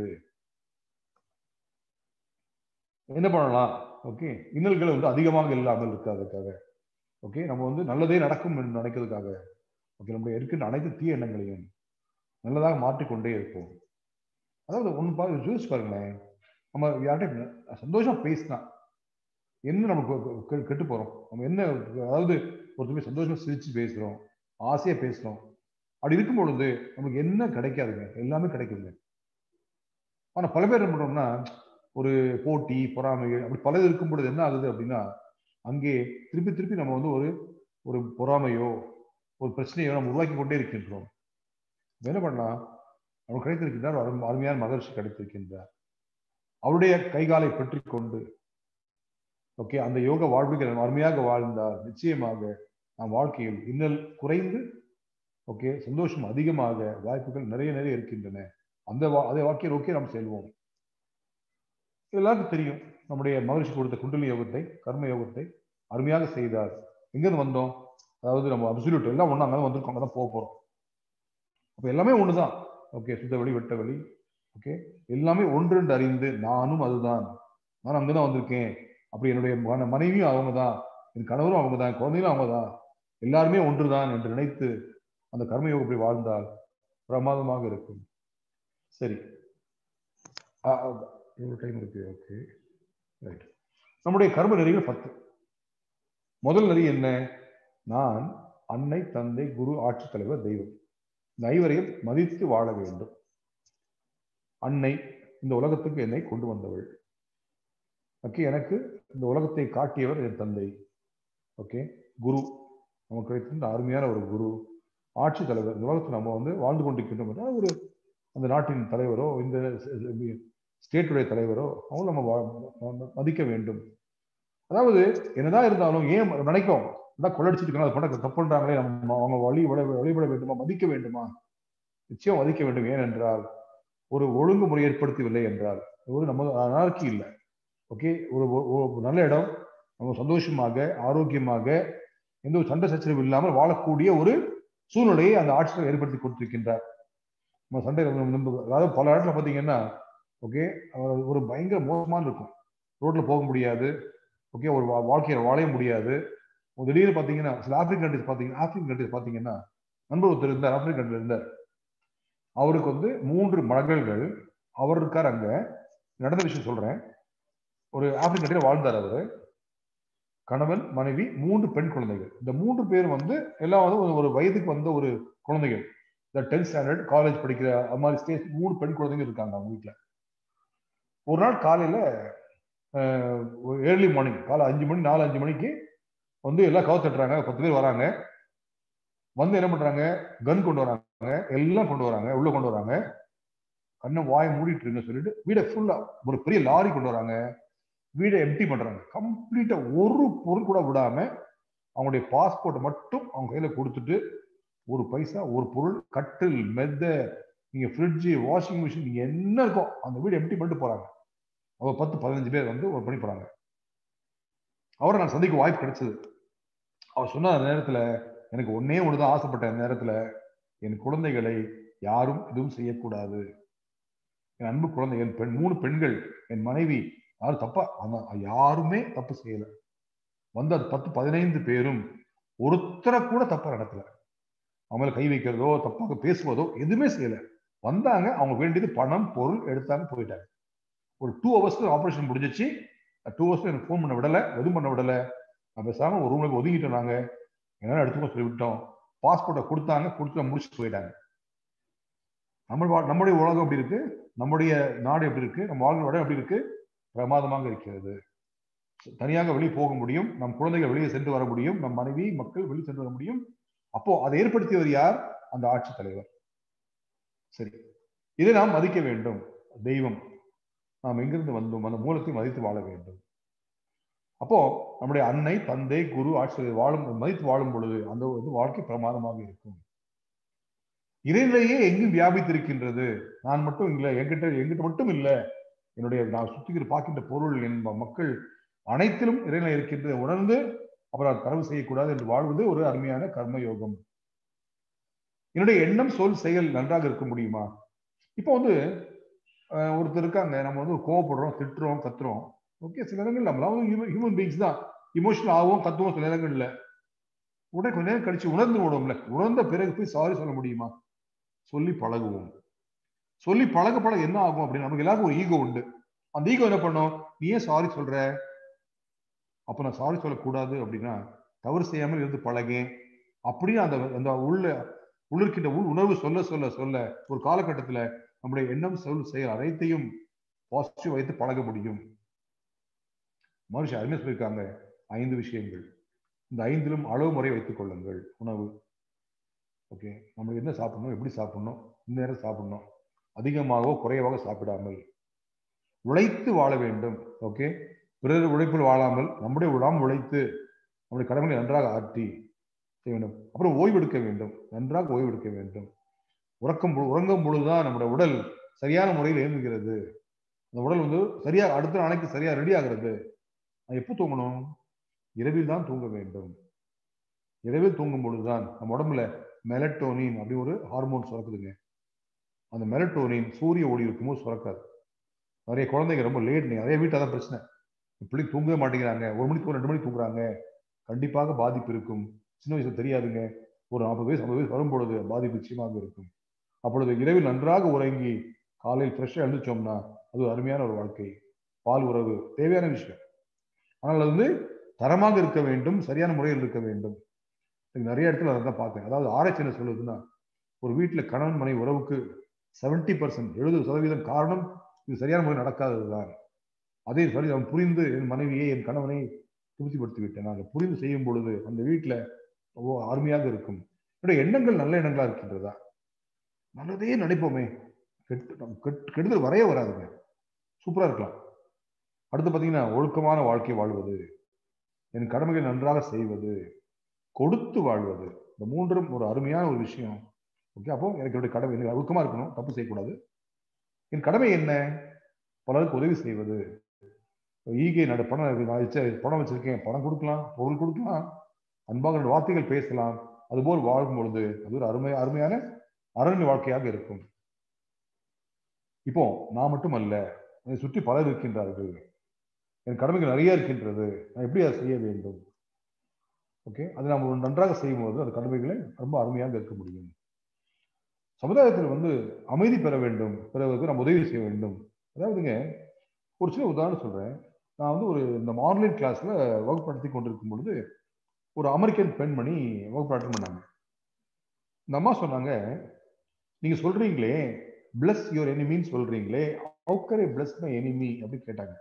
B: என்ன பண்ணலாம் ஓகே இன்னல்கள் வந்து அதிகமாக இல்லாமல் இருக்காதுக்காக ஓகே நம்ம வந்து நல்லதே நடக்கும் என்று நினைக்கிறதுக்காக ஓகே நம்முடைய இருக்கின்ற அனைத்து தீய எண்ணங்களையும் நல்லதாக மாற்றிக்கொண்டே இருப்போம் அதாவது ஒன்று பா யோசிச்சு பாருங்களேன் நம்ம யார்கிட்ட சந்தோஷமா பேசினா என்ன நமக்கு கெட்டு போறோம் நம்ம என்ன அதாவது ஒருத்தமே சந்தோஷமா சிரிச்சு பேசுறோம் ஆசையா பேசுறோம் அப்படி இருக்கும் பொழுது நமக்கு என்ன கிடைக்காதுங்க எல்லாமே கிடைக்குங்க ஆனா பல பேர் என்ன பண்றோம்னா ஒரு போட்டி பொறாமைகள் அப்படி பலது இருக்கும் பொழுது என்ன ஆகுது அப்படின்னா அங்கே திருப்பி திருப்பி நம்ம வந்து ஒரு ஒரு பொறாமையோ ஒரு பிரச்சனையோ நம்ம உருவாக்கி கொண்டே இருக்கின்றோம் என்ன பண்ணலாம் நமக்கு கிடைத்திருக்கின்றார் அருமையான மகர்ஷி கிடைத்திருக்கின்றார் அவருடைய கைகாலை பற்றி கொண்டு ஓகே அந்த யோக வாழ்வுக்கு அருமையாக வாழ்ந்தால் நிச்சயமாக நம் வாழ்க்கையில் இன்னல் குறைந்து ஓகே சந்தோஷம் அதிகமாக வாய்ப்புகள் நிறைய நிறைய இருக்கின்றன அந்த அதே வாழ்க்கையை நோக்கி நாம் செல்வோம் எல்லாருக்கும் தெரியும் நம்முடைய மகிழ்ச்சி கொடுத்த குண்டலி யோகத்தை கர்ம யோகத்தை அருமையாக செய்தார் எங்கிருந்து வந்தோம் அதாவது நம்ம அப்சல்யூட் எல்லாம் ஒண்ணு அங்கே வந்திருக்கோம் அங்கே தான் போக போறோம் அப்போ எல்லாமே ஒண்ணுதான் ஓகே சுத்த வழி வெட்ட வழி ஓகே எல்லாமே ஒன்றென்று அறிந்து நானும் அதுதான் நான் அங்கதான் வந்திருக்கேன் அப்படி என்னுடைய மனைவியும் அவங்க தான் என் கணவரும் அவங்க தான் குழந்தைகளும் அவங்க தான் எல்லாருமே ஒன்றுதான் என்று நினைத்து அந்த கர்மயோகம் அப்படி வாழ்ந்தால் பிரமாதமாக இருக்கும் சரி எவ்வளவு டைம் இருக்கு ஓகே ரைட் நம்முடைய கர்ம நெறிகள் பத்து முதல் நெறி என்ன நான் அன்னை தந்தை குரு ஆட்சி தலைவர் தெய்வம் இந்த ஐவரையும் மதித்து வாழ வேண்டும் அன்னை இந்த உலகத்துக்கு என்னை கொண்டு வந்தவள் ஓகே எனக்கு இந்த உலகத்தை காட்டியவர் என் தந்தை ஓகே குரு நமக்கு கிடைத்திருந்த அருமையான ஒரு குரு ஆட்சி தலைவர் இந்த உலகத்தில் நம்ம வந்து வாழ்ந்து கொண்டிருக்கின்றோம் என்றால் ஒரு அந்த நாட்டின் தலைவரோ இந்த ஸ்டேட்டுடைய தலைவரோ அவங்க நம்ம மதிக்க வேண்டும் அதாவது என்னதான் இருந்தாலும் ஏன் நினைக்கும் கொள்ளடிச்சிட்டு அது பண்ண தப்பு பண்றாங்களே நம்ம அவங்க வழி வழிபட வேண்டுமா மதிக்க வேண்டுமா நிச்சயம் மதிக்க வேண்டும் ஏனென்றால் ஒரு ஒழுங்குமுறை ஏற்படுத்தவில்லை என்றால் ஒரு நம்ம அனார்கி இல்லை ஓகே ஒரு நல்ல இடம் நம்ம சந்தோஷமாக ஆரோக்கியமாக எந்த ஒரு சண்டை சச்சரவு இல்லாமல் வாழக்கூடிய ஒரு சூழ்நிலையை அந்த ஆட்சியர் ஏற்படுத்தி கொடுத்திருக்கின்றார் நம்ம சண்டை அதாவது பல இடத்துல பார்த்தீங்கன்னா ஓகே ஒரு பயங்கர மோசமான இருக்கும் ரோட்ல போக முடியாது ஓகே ஒரு வாழ்க்கையை வாழைய முடியாது திடீர்னு பார்த்தீங்கன்னா சில ஆப்பிரிக்கன் கண்ட்ரிஸ் பார்த்தீங்கன்னா ஆப்பிரிக்கன் கண்ட்ரிஸ் பார்த்தீங்கன்னா நண்பர் ஒருத்தர் இருந்தார் ஆப்பிரிக்கன் கண்ட்ரி இருந்தார் அவருக்கு வந்து மூன்று மகள்கள் அவர் இருக்கார் அங்க நடந்த விஷயம் சொல்றேன் ஒரு ஆப்பிரிக்கன் கண்ட்ரியில் வாழ்ந்தார் அவரு கணவன் மனைவி மூன்று பெண் குழந்தைகள் இந்த மூன்று பேர் வந்து எல்லாம் வந்து ஒரு வயதுக்கு வந்த ஒரு குழந்தைகள் இந்த டென்த் ஸ்டாண்டர்ட் காலேஜ் படிக்கிற அது மாதிரி ஸ்டேஜ் மூணு பெண் குழந்தைங்க இருக்காங்க அவங்க வீட்டில் ஒரு நாள் காலையில ஏர்லி மார்னிங் காலை அஞ்சு மணி நாலு அஞ்சு மணிக்கு வந்து எல்லாம் கவு தட்டுறாங்க பத்து பேர் வராங்க வந்து என்ன பண்றாங்க கன் கொண்டு வராங்க எல்லாம் கொண்டு வராங்க உள்ள கொண்டு வராங்க கண்ணை வாயை மூடிட்டு இருங்க சொல்லிட்டு வீடை ஃபுல்லா ஒரு பெரிய லாரி கொண்டு வராங்க வீடை எம்டி பண்றாங்க கம்ப்ளீட்டா ஒரு பொருள் கூட விடாம அவங்களுடைய பாஸ்போர்ட் மட்டும் அவங்க கையில கொடுத்துட்டு ஒரு பைசா ஒரு பொருள் கட்டில் மெத்த நீங்க ஃப்ரிட்ஜு வாஷிங் மிஷின் நீங்க என்ன இருக்கோ அந்த வீடு எம்டி பண்ணிட்டு போறாங்க அவ பத்து பதினஞ்சு பேர் வந்து ஒரு பண்ணி போறாங்க அவரை நான் சந்திக்க வாய்ப்பு கிடைச்சது அவர் சொன்ன அந்த நேரத்துல எனக்கு ஒன்னே ஒண்ணுதான் ஆசைப்பட்ட அந்த நேரத்துல என் குழந்தைகளை யாரும் எதுவும் செய்யக்கூடாது என் அன்பு குழந்தை என் பெண் மூணு பெண்கள் என் மனைவி யாரும் தப்பா அந்த யாருமே தப்பு செய்யல வந்து அது பத்து பதினைந்து பேரும் ஒருத்தரை கூட தப்பா நடக்கல அவங்கள கை வைக்கிறதோ தப்பாக பேசுவதோ எதுவுமே செய்யல வந்தாங்க அவங்க வேண்டியது பணம் பொருள் எடுத்தாங்க போயிட்டாங்க ஒரு டூ ஹவர்ஸ்க்கு ஆப்ரேஷன் முடிஞ்சிச்சு டூ ஹவர்ஸ்க்கு எனக்கு ஃபோன் பண்ண விடல எதுவும் பண்ண விடல நான் பேசாம ஒரு ரூமுக்கு ஒதுங்கிட்டோம் நாங்க என்னால எடுத்துக்கோ சொல்லி விட்டோம் பாஸ்போர்ட்டை கொடுத்தாங்க கொடுத்து முடிச்சுட்டு போயிட்டாங்க நம்ம நம்முடைய உலகம் எப்படி இருக்கு நம்முடைய நாடு எப்படி இருக்கு நம்ம வாழ்க்கை இடம் எப்படி இருக்கு பிரமாதமாக இருக்கிறது தனியாக வெளியே போக முடியும் நம் குழந்தைகள் வெளியே சென்று வர முடியும் நம் மனைவி மக்கள் வெளியே சென்று வர முடியும் அப்போ அதை ஏற்படுத்தியவர் யார் அந்த ஆட்சி தலைவர் சரி இதை நாம் மதிக்க வேண்டும் தெய்வம் நாம் எங்கிருந்து வந்தோம் அந்த மூலத்தை மதித்து வாழ வேண்டும் அப்போ நம்முடைய அன்னை தந்தை குரு ஆட்சியர் வாழும் மதித்து வாழும் பொழுது அந்த வந்து வாழ்க்கை பிரமாதமாக இருக்கும் இறைநிலையே எங்கும் வியாபித்திருக்கின்றது நான் மட்டும் இல்லை என்கிட்ட எங்கிட்ட மட்டும் இல்லை என்னுடைய நான் சுத்திக்கிற பார்க்கின்ற பொருள் என் மக்கள் அனைத்திலும் இறைநிலை இருக்கின்றதை உணர்ந்து அப்புறம் தரவு செய்யக்கூடாது என்று வாழ்வது ஒரு அருமையான கர்ம யோகம் என்னுடைய எண்ணம் சொல் செயல் நன்றாக இருக்க முடியுமா இப்போ வந்து ஒருத்தர் இருக்காங்க நம்ம வந்து கோவப்படுறோம் திட்டுறோம் கத்துறோம் ஓகே சில நேரங்கள் நம்மளாம் ஹியூமன் பீங்ஸ் தான் இமோஷனல் ஆகும் கத்துவோம் சில நேரங்கள்ல உடனே கொஞ்ச நேரம் கழிச்சு உணர்ந்து விடுவோம்ல உணர்ந்த பிறகு போய் சாரி சொல்ல முடியுமா சொல்லி பழகுவோம் சொல்லி பழக பழக என்ன ஆகும் அப்படின்னு நமக்கு எல்லாருக்கும் ஒரு ஈகோ உண்டு அந்த ஈகோ என்ன பண்ணும் நீ ஏன் சாரி சொல்ற அப்ப நான் சாரி சொல்லக்கூடாது அப்படின்னா தவறு செய்யாமல் இருந்து பழகேன் அப்படின்னு அந்த அந்த உள்ள உள்ளிருக்கின்ற உள் உணர்வு சொல்ல சொல்ல சொல்ல ஒரு காலகட்டத்துல நம்முடைய எண்ணம் சொல் செயல் அனைத்தையும் பாசிட்டிவ் வைத்து பழக முடியும் மனுஷன் அருமையா சொல்லியிருக்காங்க ஐந்து விஷயங்கள் இந்த ஐந்திலும் அளவு முறை வைத்துக் கொள்ளுங்கள் உணவு ஓகே நம்ம என்ன சாப்பிடணும் எப்படி சாப்பிடணும் இந்த நேரம் சாப்பிடணும் அதிகமாகவோ குறைவாக சாப்பிடாமல் உழைத்து வாழ வேண்டும் ஓகே பிறர் உழைப்பில் வாழாமல் நம்முடைய உடாமல் உழைத்து நம்முடைய கடமைகளை நன்றாக ஆற்றி செய்ய வேண்டும் அப்புறம் ஓய்வெடுக்க வேண்டும் நன்றாக ஓய்வெடுக்க வேண்டும் உறக்கம் உறங்கும் பொழுதுதான் நம்முடைய உடல் சரியான முறையில் இயங்குகிறது அந்த உடல் வந்து சரியா அடுத்த நாளைக்கு சரியா ரெடி ஆகிறது எப்போ தூங்கணும் இரவில் தான் தூங்க வேண்டும் இரவில் தூங்கும் பொழுதுதான் நம்ம உடம்புல மெலட்டோனின் அப்படி ஒரு ஹார்மோன் சுரக்குதுங்க அந்த மெலட்டோனின் சூரிய ஒளி இருக்கும்போது சுரக்காது நிறைய குழந்தைங்க ரொம்ப லேட் நிறைய வீட்டில் தான் பிரச்சனை பிள்ளை தூங்கவே மாட்டேங்கிறாங்க ஒரு மணிக்கு ரெண்டு மணிக்கு தூங்குறாங்க கண்டிப்பாக பாதிப்பு இருக்கும் சின்ன வயசுல தெரியாதுங்க ஒரு நாற்பது வயசு ஐம்பது வயசு வரும் பொழுது பாதிப்பு நிச்சயமாக இருக்கும் அப்பொழுது இரவில் நன்றாக உறங்கி காலையில் ஃப்ரெஷ்ஷாக எழுந்திரிச்சோம்னா அது ஒரு அருமையான ஒரு வாழ்க்கை பால் உறவு தேவையான விஷயம் ஆனால் அது வந்து தரமாக இருக்க வேண்டும் சரியான முறையில் இருக்க வேண்டும் நிறைய இடத்துல அதை தான் பார்த்தேன் அதாவது ஆராய்ச்சி என்ன சொல்லுதுன்னா ஒரு வீட்டில் கணவன் மனைவி உறவுக்கு செவன்டி பர்சன்ட் எழுபது சதவீதம் காரணம் இது சரியான முறை நடக்காதது தான் அதே சரி அவன் புரிந்து என் மனைவியை என் கணவனை திருப்திப்படுத்தி விட்டேன் நான் புரிந்து செய்யும் பொழுது அந்த வீட்டில் அருமையாக இருக்கும் என்னுடைய எண்ணங்கள் நல்ல எண்ணங்களா இருக்கின்றதா நல்லதே நினைப்போமே கெட்டு கெடுதல் வரைய வராதுங்க சூப்பரா இருக்கலாம் அடுத்து பார்த்தீங்கன்னா ஒழுக்கமான வாழ்க்கை வாழ்வது என் கடமைகள் நன்றாக செய்வது கொடுத்து வாழ்வது இந்த மூன்றும் ஒரு அருமையான ஒரு விஷயம் ஓகே அப்போ எனக்கு என்னுடைய கடமை எனக்கு ஒழுக்கமா இருக்கணும் தப்பு செய்யக்கூடாது என் கடமை என்ன பலருக்கு உதவி செய்வது ஈகை நட பணம் நான் வச்ச பணம் வச்சிருக்கேன் பணம் கொடுக்கலாம் பொருள் கொடுக்கலாம் அன்பாக ரெண்டு வார்த்தைகள் பேசலாம் அதுபோல் வாழும் பொழுது அது ஒரு அருமை அருமையான அரண்ய வாழ்க்கையாக இருக்கும் இப்போ நான் மட்டும் அல்ல என்னை சுற்றி பலர் இருக்கின்றார்கள் என் கடமைகள் நிறைய இருக்கின்றது நான் எப்படி அதை செய்ய வேண்டும் ஓகே அது நாம் ஒரு நன்றாக செய்யும்போது அந்த கடமைகளை ரொம்ப அருமையாக இருக்க முடியும் சமுதாயத்தில் வந்து அமைதி பெற வேண்டும் பிறகு நம்ம உதவி செய்ய வேண்டும் அதாவதுங்க ஒரு சின்ன உதாரணம் சொல்றேன் நான் வந்து ஒரு இந்த ஆன்லைன் கிளாஸ்ல வகுப்பு நடத்தி கொண்டிருக்கும் பொழுது ஒரு அமெரிக்கன் பெண்மணி வகுப்பு அட்டன் பண்ணாங்க இந்த அம்மா சொன்னாங்க நீங்க சொல்றீங்களே பிளஸ் யுவர் எனிமின்னு சொல்றீங்களே ஹவுக்கரே பிளஸ் மை எனிமி அப்படின்னு கேட்டாங்க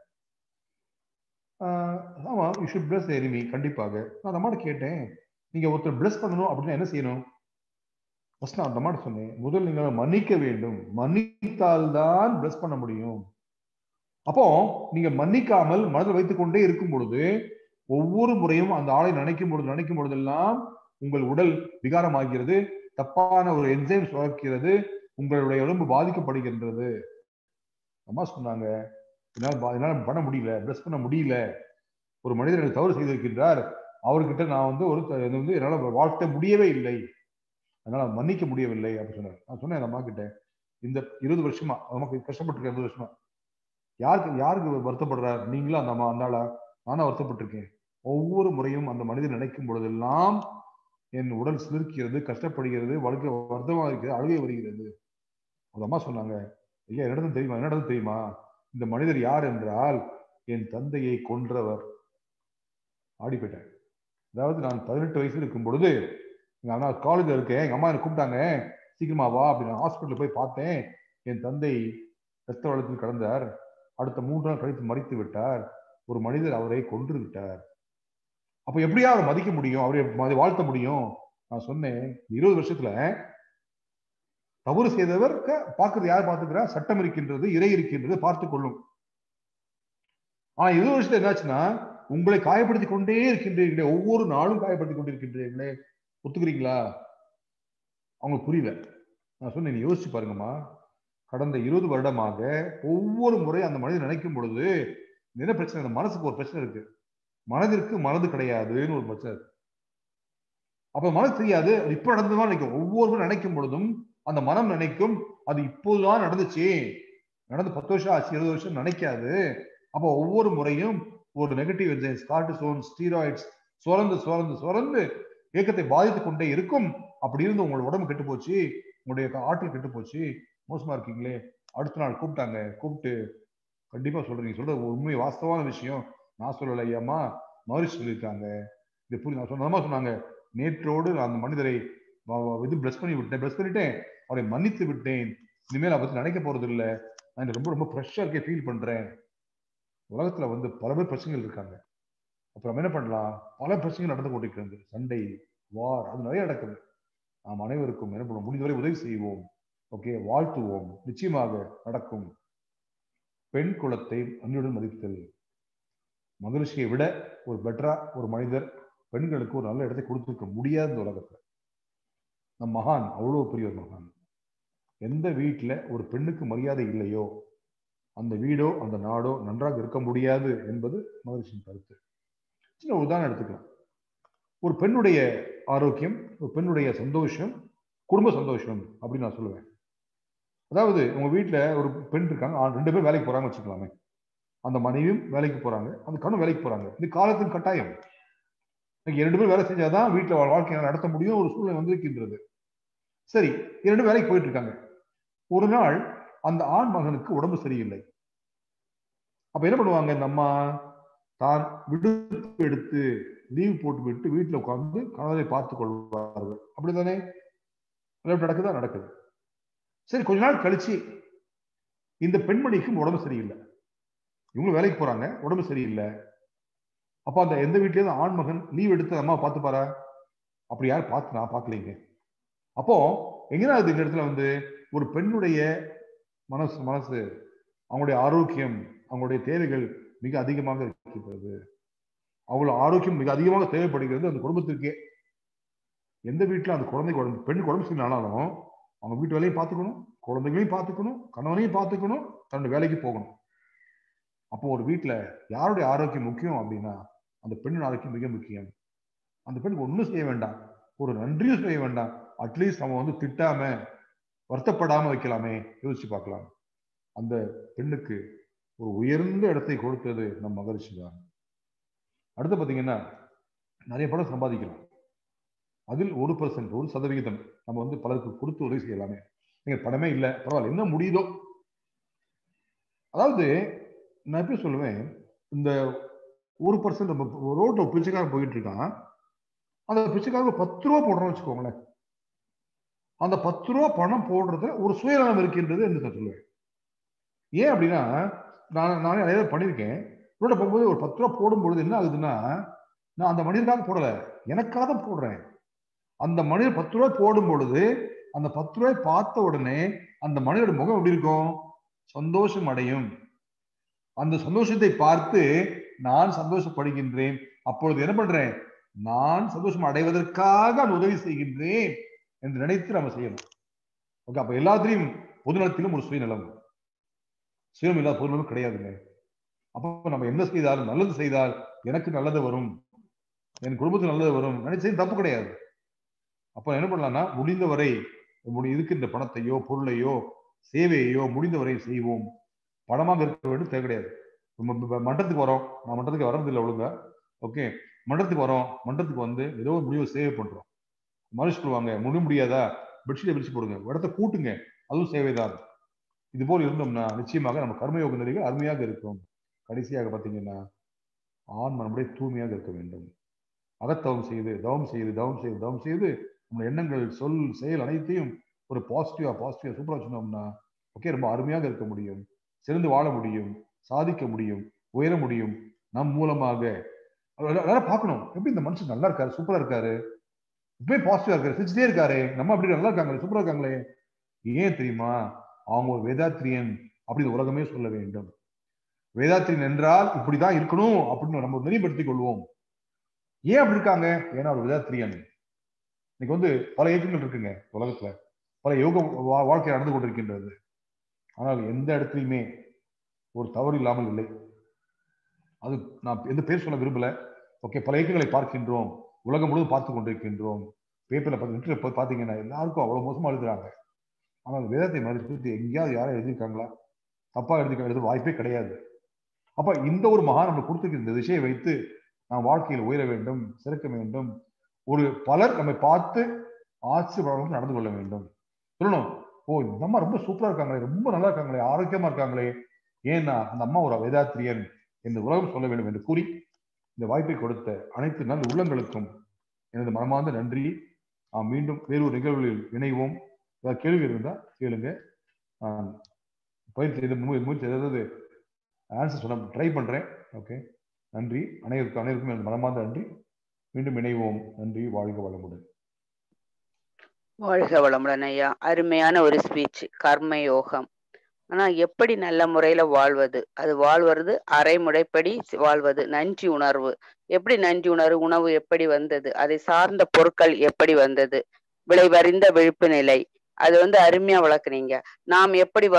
B: ஆமா யூ ஷுட் பிளஸ் எனிமி கண்டிப்பாக நான் அந்த அம்மாட்ட கேட்டேன் நீங்க ஒருத்தர் பிளஸ் பண்ணணும் அப்படின்னா என்ன செய்யணும் ஃபர்ஸ்ட் நான் அந்த அம்மாட்ட சொன்னேன் முதல் நீங்கள் மன்னிக்க வேண்டும் மன்னித்தால் தான் பிளஸ் பண்ண முடியும் அப்போ நீங்க மன்னிக்காமல் மனதில் வைத்துக் கொண்டே இருக்கும் பொழுது ஒவ்வொரு முறையும் அந்த ஆளை நினைக்கும் பொழுது நினைக்கும் பொழுதெல்லாம் உங்கள் உடல் விகாரமாகிறது தப்பான ஒரு என்சைம் சுரக்கிறது உங்களுடைய உடம்பு பாதிக்கப்படுகின்றது அம்மா சொன்னாங்க என்னால் என்னால் பண்ண முடியல பிளஸ் பண்ண முடியல ஒரு மனிதர் எனக்கு தவறு செய்திருக்கின்றார் அவர்கிட்ட நான் வந்து ஒரு வந்து என்னால் வாழ்த்த முடியவே இல்லை அதனால மன்னிக்க முடியவில்லை அப்படின்னு சொன்னார் நான் சொன்னேன் அந்த அம்மா கிட்ட இந்த இருபது வருஷமா நமக்கு கஷ்டப்பட்டிருக்கேன் இருபது வருஷமா யாருக்கு யாருக்கு வருத்தப்படுறார் நீங்களும் அந்த அம்மா அந்தாளா நானும் வருத்தப்பட்டிருக்கேன் ஒவ்வொரு முறையும் அந்த மனிதன் நினைக்கும் பொழுதெல்லாம் என் உடல் சிலிர்க்கிறது கஷ்டப்படுகிறது வழுக்க வருத்தமாக இருக்கிறது அழுகை வருகிறது அந்த அம்மா சொன்னாங்க ஐயா என்னிடம் தெரியுமா என்னிடம் தெரியுமா இந்த மனிதர் யார் என்றால் என் தந்தையை கொன்றவர் ஆடி போயிட்டேன் அதாவது நான் பதினெட்டு வயசுல இருக்கும் பொழுது எங்க அண்ணா காலேஜ்ல இருக்கேன் எங்க அம்மா என்ன கூப்பிட்டாங்க சீக்கிரமா வா அப்படின்னு ஹாஸ்பிட்டல் போய் பார்த்தேன் என் தந்தை ரத்த வளத்தில் கடந்தார் அடுத்த மூன்று நாள் கழித்து மறித்து விட்டார் ஒரு மனிதர் அவரை கொன்று விட்டார் அப்ப எப்படியா அவரை மதிக்க முடியும் அவரை வாழ்த்த முடியும் நான் சொன்னேன் இருபது வருஷத்துல தவறு செய்தவர் பார்க்கறது யார் பார்த்துக்கிறா சட்டம் இருக்கின்றது இறை இருக்கின்றது பார்த்து கொள்ளும் ஆனா இருபது வருஷத்துல என்னாச்சுன்னா உங்களை காயப்படுத்தி கொண்டே இருக்கின்றீர்களே ஒவ்வொரு நாளும் காயப்படுத்தி கொண்டிருக்கின்றீர்களே ஒத்துக்கிறீங்களா அவங்களுக்கு புரியல நான் சொன்னேன் நீ யோசிச்சு பாருங்கம்மா கடந்த இருபது வருடமாக ஒவ்வொரு முறை அந்த மனிதன் நினைக்கும் பொழுது என்ன பிரச்சனை இந்த மனசுக்கு ஒரு பிரச்சனை இருக்கு மனதிற்கு மனது கிடையாதுன்னு ஒரு பிரச்சனை இருக்கு அப்ப மனசு தெரியாது இப்ப நடந்ததுதான் நினைக்கும் ஒவ்வொரு நினைக்கும் பொழுதும் அந்த மனம் நினைக்கும் அது இப்போதுதான் நடந்துச்சு நடந்து பத்து வருஷம் ஆச்சு இருபது வருஷம் நினைக்காது அப்போ ஒவ்வொரு முறையும் ஒரு நெகட்டிவ் என்சைம்ஸ் கார்டிசோன் ஸ்டீராய்ட்ஸ் சுரந்து சுரந்து சுரந்து இயக்கத்தை பாதித்து கொண்டே இருக்கும் அப்படி இருந்து உங்களோட உடம்பு கெட்டு போச்சு உங்களுடைய ஆற்றல் கெட்டு போச்சு மோசமா இருக்கீங்களே அடுத்த நாள் கூப்பிட்டாங்க கூப்பிட்டு கண்டிப்பா சொல்றேன் நீங்க சொல்ற உண்மை வாஸ்தவான விஷயம் நான் சொல்லலை ஐயாமா மறுச்சு சொல்லியிருக்காங்க இது புரியும் நான் சொன்னதமா சொன்னாங்க நேற்றோடு நான் அந்த மனிதரை இது பிளஸ் பண்ணி விட்டேன் பிளஸ் பண்ணிட்டேன் அவரை மன்னித்து விட்டேன் இனிமேல் அதை பத்தி நினைக்க போறது இல்லை நான் ரொம்ப ரொம்ப ஃப்ரெஷ்ஷா இருக்கே ஃபீல் பண்றேன் உலகத்துல வந்து பல பேர் பிரச்சனைகள் இருக்காங்க அப்புறம் என்ன பண்ணலாம் பல பிரச்சனைகள் நடந்து கொண்டிருக்கிறது சண்டை வார் அது நிறைய நடக்குது நாம் அனைவருக்கும் என்ன பண்ணுவோம் முடிந்தவரை உதவி செய்வோம் ஓகே வாழ்த்துவோம் நிச்சயமாக நடக்கும் பெண் குலத்தை அன்னுடன் மதித்தல் மகிழ்ச்சியை விட ஒரு பெட்டரா ஒரு மனிதர் பெண்களுக்கு ஒரு நல்ல இடத்தை கொடுத்துருக்க முடியாது இந்த உலகத்துல நம் மகான் அவ்வளவு பெரிய ஒரு மகான் எந்த வீட்டுல ஒரு பெண்ணுக்கு மரியாதை இல்லையோ அந்த வீடோ அந்த நாடோ நன்றாக இருக்க முடியாது என்பது மகிழ்ச்சியின் கருத்து சின்ன உதாரணம் எடுத்துக்கலாம் ஒரு பெண்ணுடைய ஆரோக்கியம் ஒரு பெண்ணுடைய சந்தோஷம் குடும்ப சந்தோஷம் அப்படின்னு நான் சொல்லுவேன் அதாவது உங்க வீட்டுல ஒரு பெண் இருக்காங்க ரெண்டு பேரும் வேலைக்கு போறாங்க வச்சுக்கலாமே அந்த மனைவியும் வேலைக்கு போறாங்க அந்த கண்ணும் வேலைக்கு போறாங்க இது காலத்தின் கட்டாயம் இரண்டு பேரும் வேலை செஞ்சாதான் வீட்டுல வாழ்க்கையை நடத்த முடியும் ஒரு சூழ்நிலை வந்திருக்கின்றது சரி இரண்டு வேலைக்கு போயிட்டு இருக்காங்க ஒரு நாள் அந்த ஆண் மகனுக்கு உடம்பு சரியில்லை அப்ப என்ன பண்ணுவாங்க இந்த அம்மா தான் விடுப்பு எடுத்து லீவ் போட்டு விட்டு வீட்டுல உட்கார்ந்து கணவரை பார்த்து கொள்வார்கள் அப்படித்தானே நடக்குதா நடக்குது சரி கொஞ்ச நாள் கழிச்சு இந்த பெண்மணிக்கும் உடம்பு சரியில்லை இவங்களும் வேலைக்கு போறாங்க உடம்பு சரியில்லை அப்ப அந்த எந்த வீட்லயும் ஆண் மகன் லீவ் எடுத்து அம்மா பார்த்து பாரா அப்படி யாரும் பார்த்து நான் பார்க்கலைங்க அப்போ எங்கன்னா இந்த இடத்துல வந்து ஒரு பெண்ணுடைய மனசு மனசு அவங்களுடைய ஆரோக்கியம் அவங்களுடைய தேவைகள் மிக அதிகமாக இருக்கின்றது அவங்களோட ஆரோக்கியம் மிக அதிகமாக தேவைப்படுகிறது அந்த குடும்பத்திற்கே எந்த வீட்டுல அந்த குழந்தை குழந்தை பெண் குழம்பு சரியில்லைனாலும் அவங்க வீட்டு வேலையும் பார்த்துக்கணும் குழந்தைகளையும் பார்த்துக்கணும் கணவனையும் பார்த்துக்கணும் தன்னுடைய வேலைக்கு போகணும் அப்போ ஒரு வீட்டுல யாருடைய ஆரோக்கியம் முக்கியம் அப்படின்னா அந்த பெண்ணின் ஆரோக்கியம் மிக முக்கியம் அந்த பெண்ணுக்கு ஒன்றும் செய்ய வேண்டாம் ஒரு நன்றியும் செய்ய வேண்டாம் அட்லீஸ்ட் அவன் வந்து திட்டாம வருத்தப்படாம வைக்கலாமே யோசிச்சு பார்க்கலாம் அந்த பெண்ணுக்கு ஒரு உயர்ந்த இடத்தை கொடுத்தது நம் மகரிஷி தான் அடுத்து பார்த்தீங்கன்னா நிறைய பணம் சம்பாதிக்கலாம் அதில் ஒரு பர்சன்ட் ஒரு சதவிகிதம் நம்ம வந்து பலருக்கு கொடுத்து உதவி செய்யலாமே நீங்க பணமே இல்லை பரவாயில்ல என்ன முடியுதோ அதாவது நான் எப்படி சொல்லுவேன் இந்த ஒரு பர்சன்ட் நம்ம ரோட்ல பிச்சைக்காரன் போயிட்டு இருக்கான் அந்த பிச்சைக்காரன் பத்து ரூபா போடுறோம்னு வச்சுக்கோங்களேன் அந்த பத்து ரூபா பணம் போடுறது ஒரு சுயநலம் இருக்கின்றது என்று நான் சொல்லுவேன் ஏன் அப்படின்னா நான் நானே நிறைய பேர் பண்ணியிருக்கேன் ரோட போகும்போது ஒரு பத்து ரூபா போடும்பொழுது என்ன ஆகுதுன்னா நான் அந்த மனிதனுக்காக போடல எனக்காக தான் போடுறேன் அந்த மனிதர் பத்து ரூபாய் போடும் பொழுது அந்த பத்து ரூபாய் பார்த்த உடனே அந்த மனிதோட முகம் எப்படி இருக்கும் சந்தோஷம் அடையும் அந்த சந்தோஷத்தை பார்த்து நான் சந்தோஷப்படுகின்றேன் அப்பொழுது என்ன பண்றேன் நான் சந்தோஷம் அடைவதற்காக அந்த உதவி செய்கின்றேன் என்று நினைத்து நம்ம செய்யணும் ஓகே அப்ப எல்லாத்திலையும் பொதுநலத்திலும் ஒரு சுயநலம் சுயம் இல்லாத பொதுநலம் கிடையாதுங்க அப்போ நம்ம என்ன செய்தாலும் நல்லது செய்தால் எனக்கு நல்லது வரும் என் குடும்பத்துக்கு நல்லது வரும் நினைச்சது தப்பு கிடையாது அப்ப என்ன பண்ணலாம்னா முடிந்தவரை நம்முடைய இருக்கின்ற பணத்தையோ பொருளையோ சேவையையோ முடிந்தவரை செய்வோம் பணமாக இருக்க வேண்டும் தேவை கிடையாது நம்ம மன்றத்துக்கு வரோம் நான் மன்றத்துக்கு வரதில்லை ஒழுங்கா ஓகே மன்றத்துக்கு வரோம் மன்றத்துக்கு வந்து ஏதோ ஒரு முடிவை சேவை பண்றோம் மனுஷ் சொல்லுவாங்க முடிய முடியாதா பெட்ஷீட்டை விரிச்சு போடுங்க இடத்த கூட்டுங்க அதுவும் சேவைதான் இது போல் இருந்தோம்னா நிச்சயமாக நம்ம கர்மயோக நிலைகள் அருமையாக இருக்கும் கடைசியாக பார்த்தீங்கன்னா ஆண் நம்முடைய தூய்மையாக இருக்க வேண்டும் அகத்தவம் செய்து தவம் செய்து தவம் செய்து தவம் செய்து நம்ம எண்ணங்கள் சொல் செயல் அனைத்தையும் ஒரு பாசிட்டிவா பாசிட்டிவா சூப்பரா சொன்னோம்னா ஓகே ரொம்ப அருமையாக இருக்க முடியும் சிறந்து வாழ முடியும் சாதிக்க முடியும் உயர முடியும் நம் மூலமாக எல்லாரும் பார்க்கணும் எப்படி இந்த மனுஷன் நல்லா இருக்காரு சூப்பரா இருக்காரு இப்பவே பாசிட்டிவா இருக்காரு சிரிச்சுட்டே இருக்காரு நம்ம அப்படி நல்லா இருக்காங்களே சூப்பரா இருக்காங்களே ஏன் தெரியுமா அவங்க ஒரு வேதாத்திரியன் அப்படி இந்த உலகமே சொல்ல வேண்டும் வேதாத்திரியன் என்றால் இப்படிதான் இருக்கணும் அப்படின்னு நம்ம நெறிப்படுத்திக் கொள்வோம் ஏன் அப்படி இருக்காங்க ஏன்னா ஒரு வேதாத்திரியன் இன்னைக்கு வந்து பல இயக்கங்கள் இருக்குங்க உலகத்துல பல யோக வாழ்க்கை நடந்து கொண்டிருக்கின்றது ஆனால் எந்த இடத்துலையுமே ஒரு தவறு இல்லாமல் இல்லை அது நான் எந்த பேர் சொல்ல விரும்பல ஓகே பல இயக்கங்களை பார்க்கின்றோம் உலகம் முழுவதும் பார்த்து கொண்டிருக்கின்றோம் பேப்பர்ல பார்த்து போய் பார்த்தீங்கன்னா எல்லாருக்கும் அவ்வளவு மோசமா எழுதுறாங்க ஆனால் வேதத்தை மதிப்பிட்டு எங்கேயாவது யாரும் எழுதியிருக்காங்களா தப்பா எழுதி எழுத வாய்ப்பே கிடையாது அப்ப இந்த ஒரு மகா நம்ம கொடுத்துருக்க இந்த திசையை வைத்து நாம் வாழ்க்கையில் உயர வேண்டும் சிறக்க வேண்டும் ஒரு பலர் நம்மை பார்த்து ஆட்சியாளர்கள் நடந்து கொள்ள வேண்டும் சொல்லணும் ஓ இந்த அம்மா ரொம்ப சூப்பரா இருக்காங்களே ரொம்ப நல்லா இருக்காங்களே ஆரோக்கியமா இருக்காங்களே ஏன்னா அந்த அம்மா ஒரு வேதாத்திரியன் இந்த உலகம் சொல்ல வேண்டும் என்று கூறி இந்த வாய்ப்பை கொடுத்த அனைத்து நல்ல உள்ளங்களுக்கும் எனது மனமார்ந்த நன்றி நாம் மீண்டும் வேறு ஒரு நிகழ்வுகளில் இணைவோம் ஏதாவது கேள்வி இருந்தா கேளுங்க நான் பயிற்சி செய்து முயற்சி ஏதாவது ஆன்சர் சொல்ல ட்ரை பண்றேன் ஓகே நன்றி அனைவருக்கும் அனைவருக்கும் எனது மனமார்ந்த நன்றி மீண்டும் இணைவோம் நன்றி வாழ்க வளமுடன்
C: வாழ்க வளமுடன் ஐயா அருமையான ஒரு ஸ்பீச் கர்ம யோகம் ஆனா எப்படி நல்ல முறையில வாழ்வது அது வாழ்வது அரைமுறைப்படி வாழ்வது நன்றி உணர்வு எப்படி நன்றி உணர்வு உணவு எப்படி வந்தது அதை சார்ந்த பொருட்கள் எப்படி வந்தது விளைவறிந்த விழிப்பு நிலை அது வந்து அருமையா வளர்க்குறீங்க நாம் எப்படி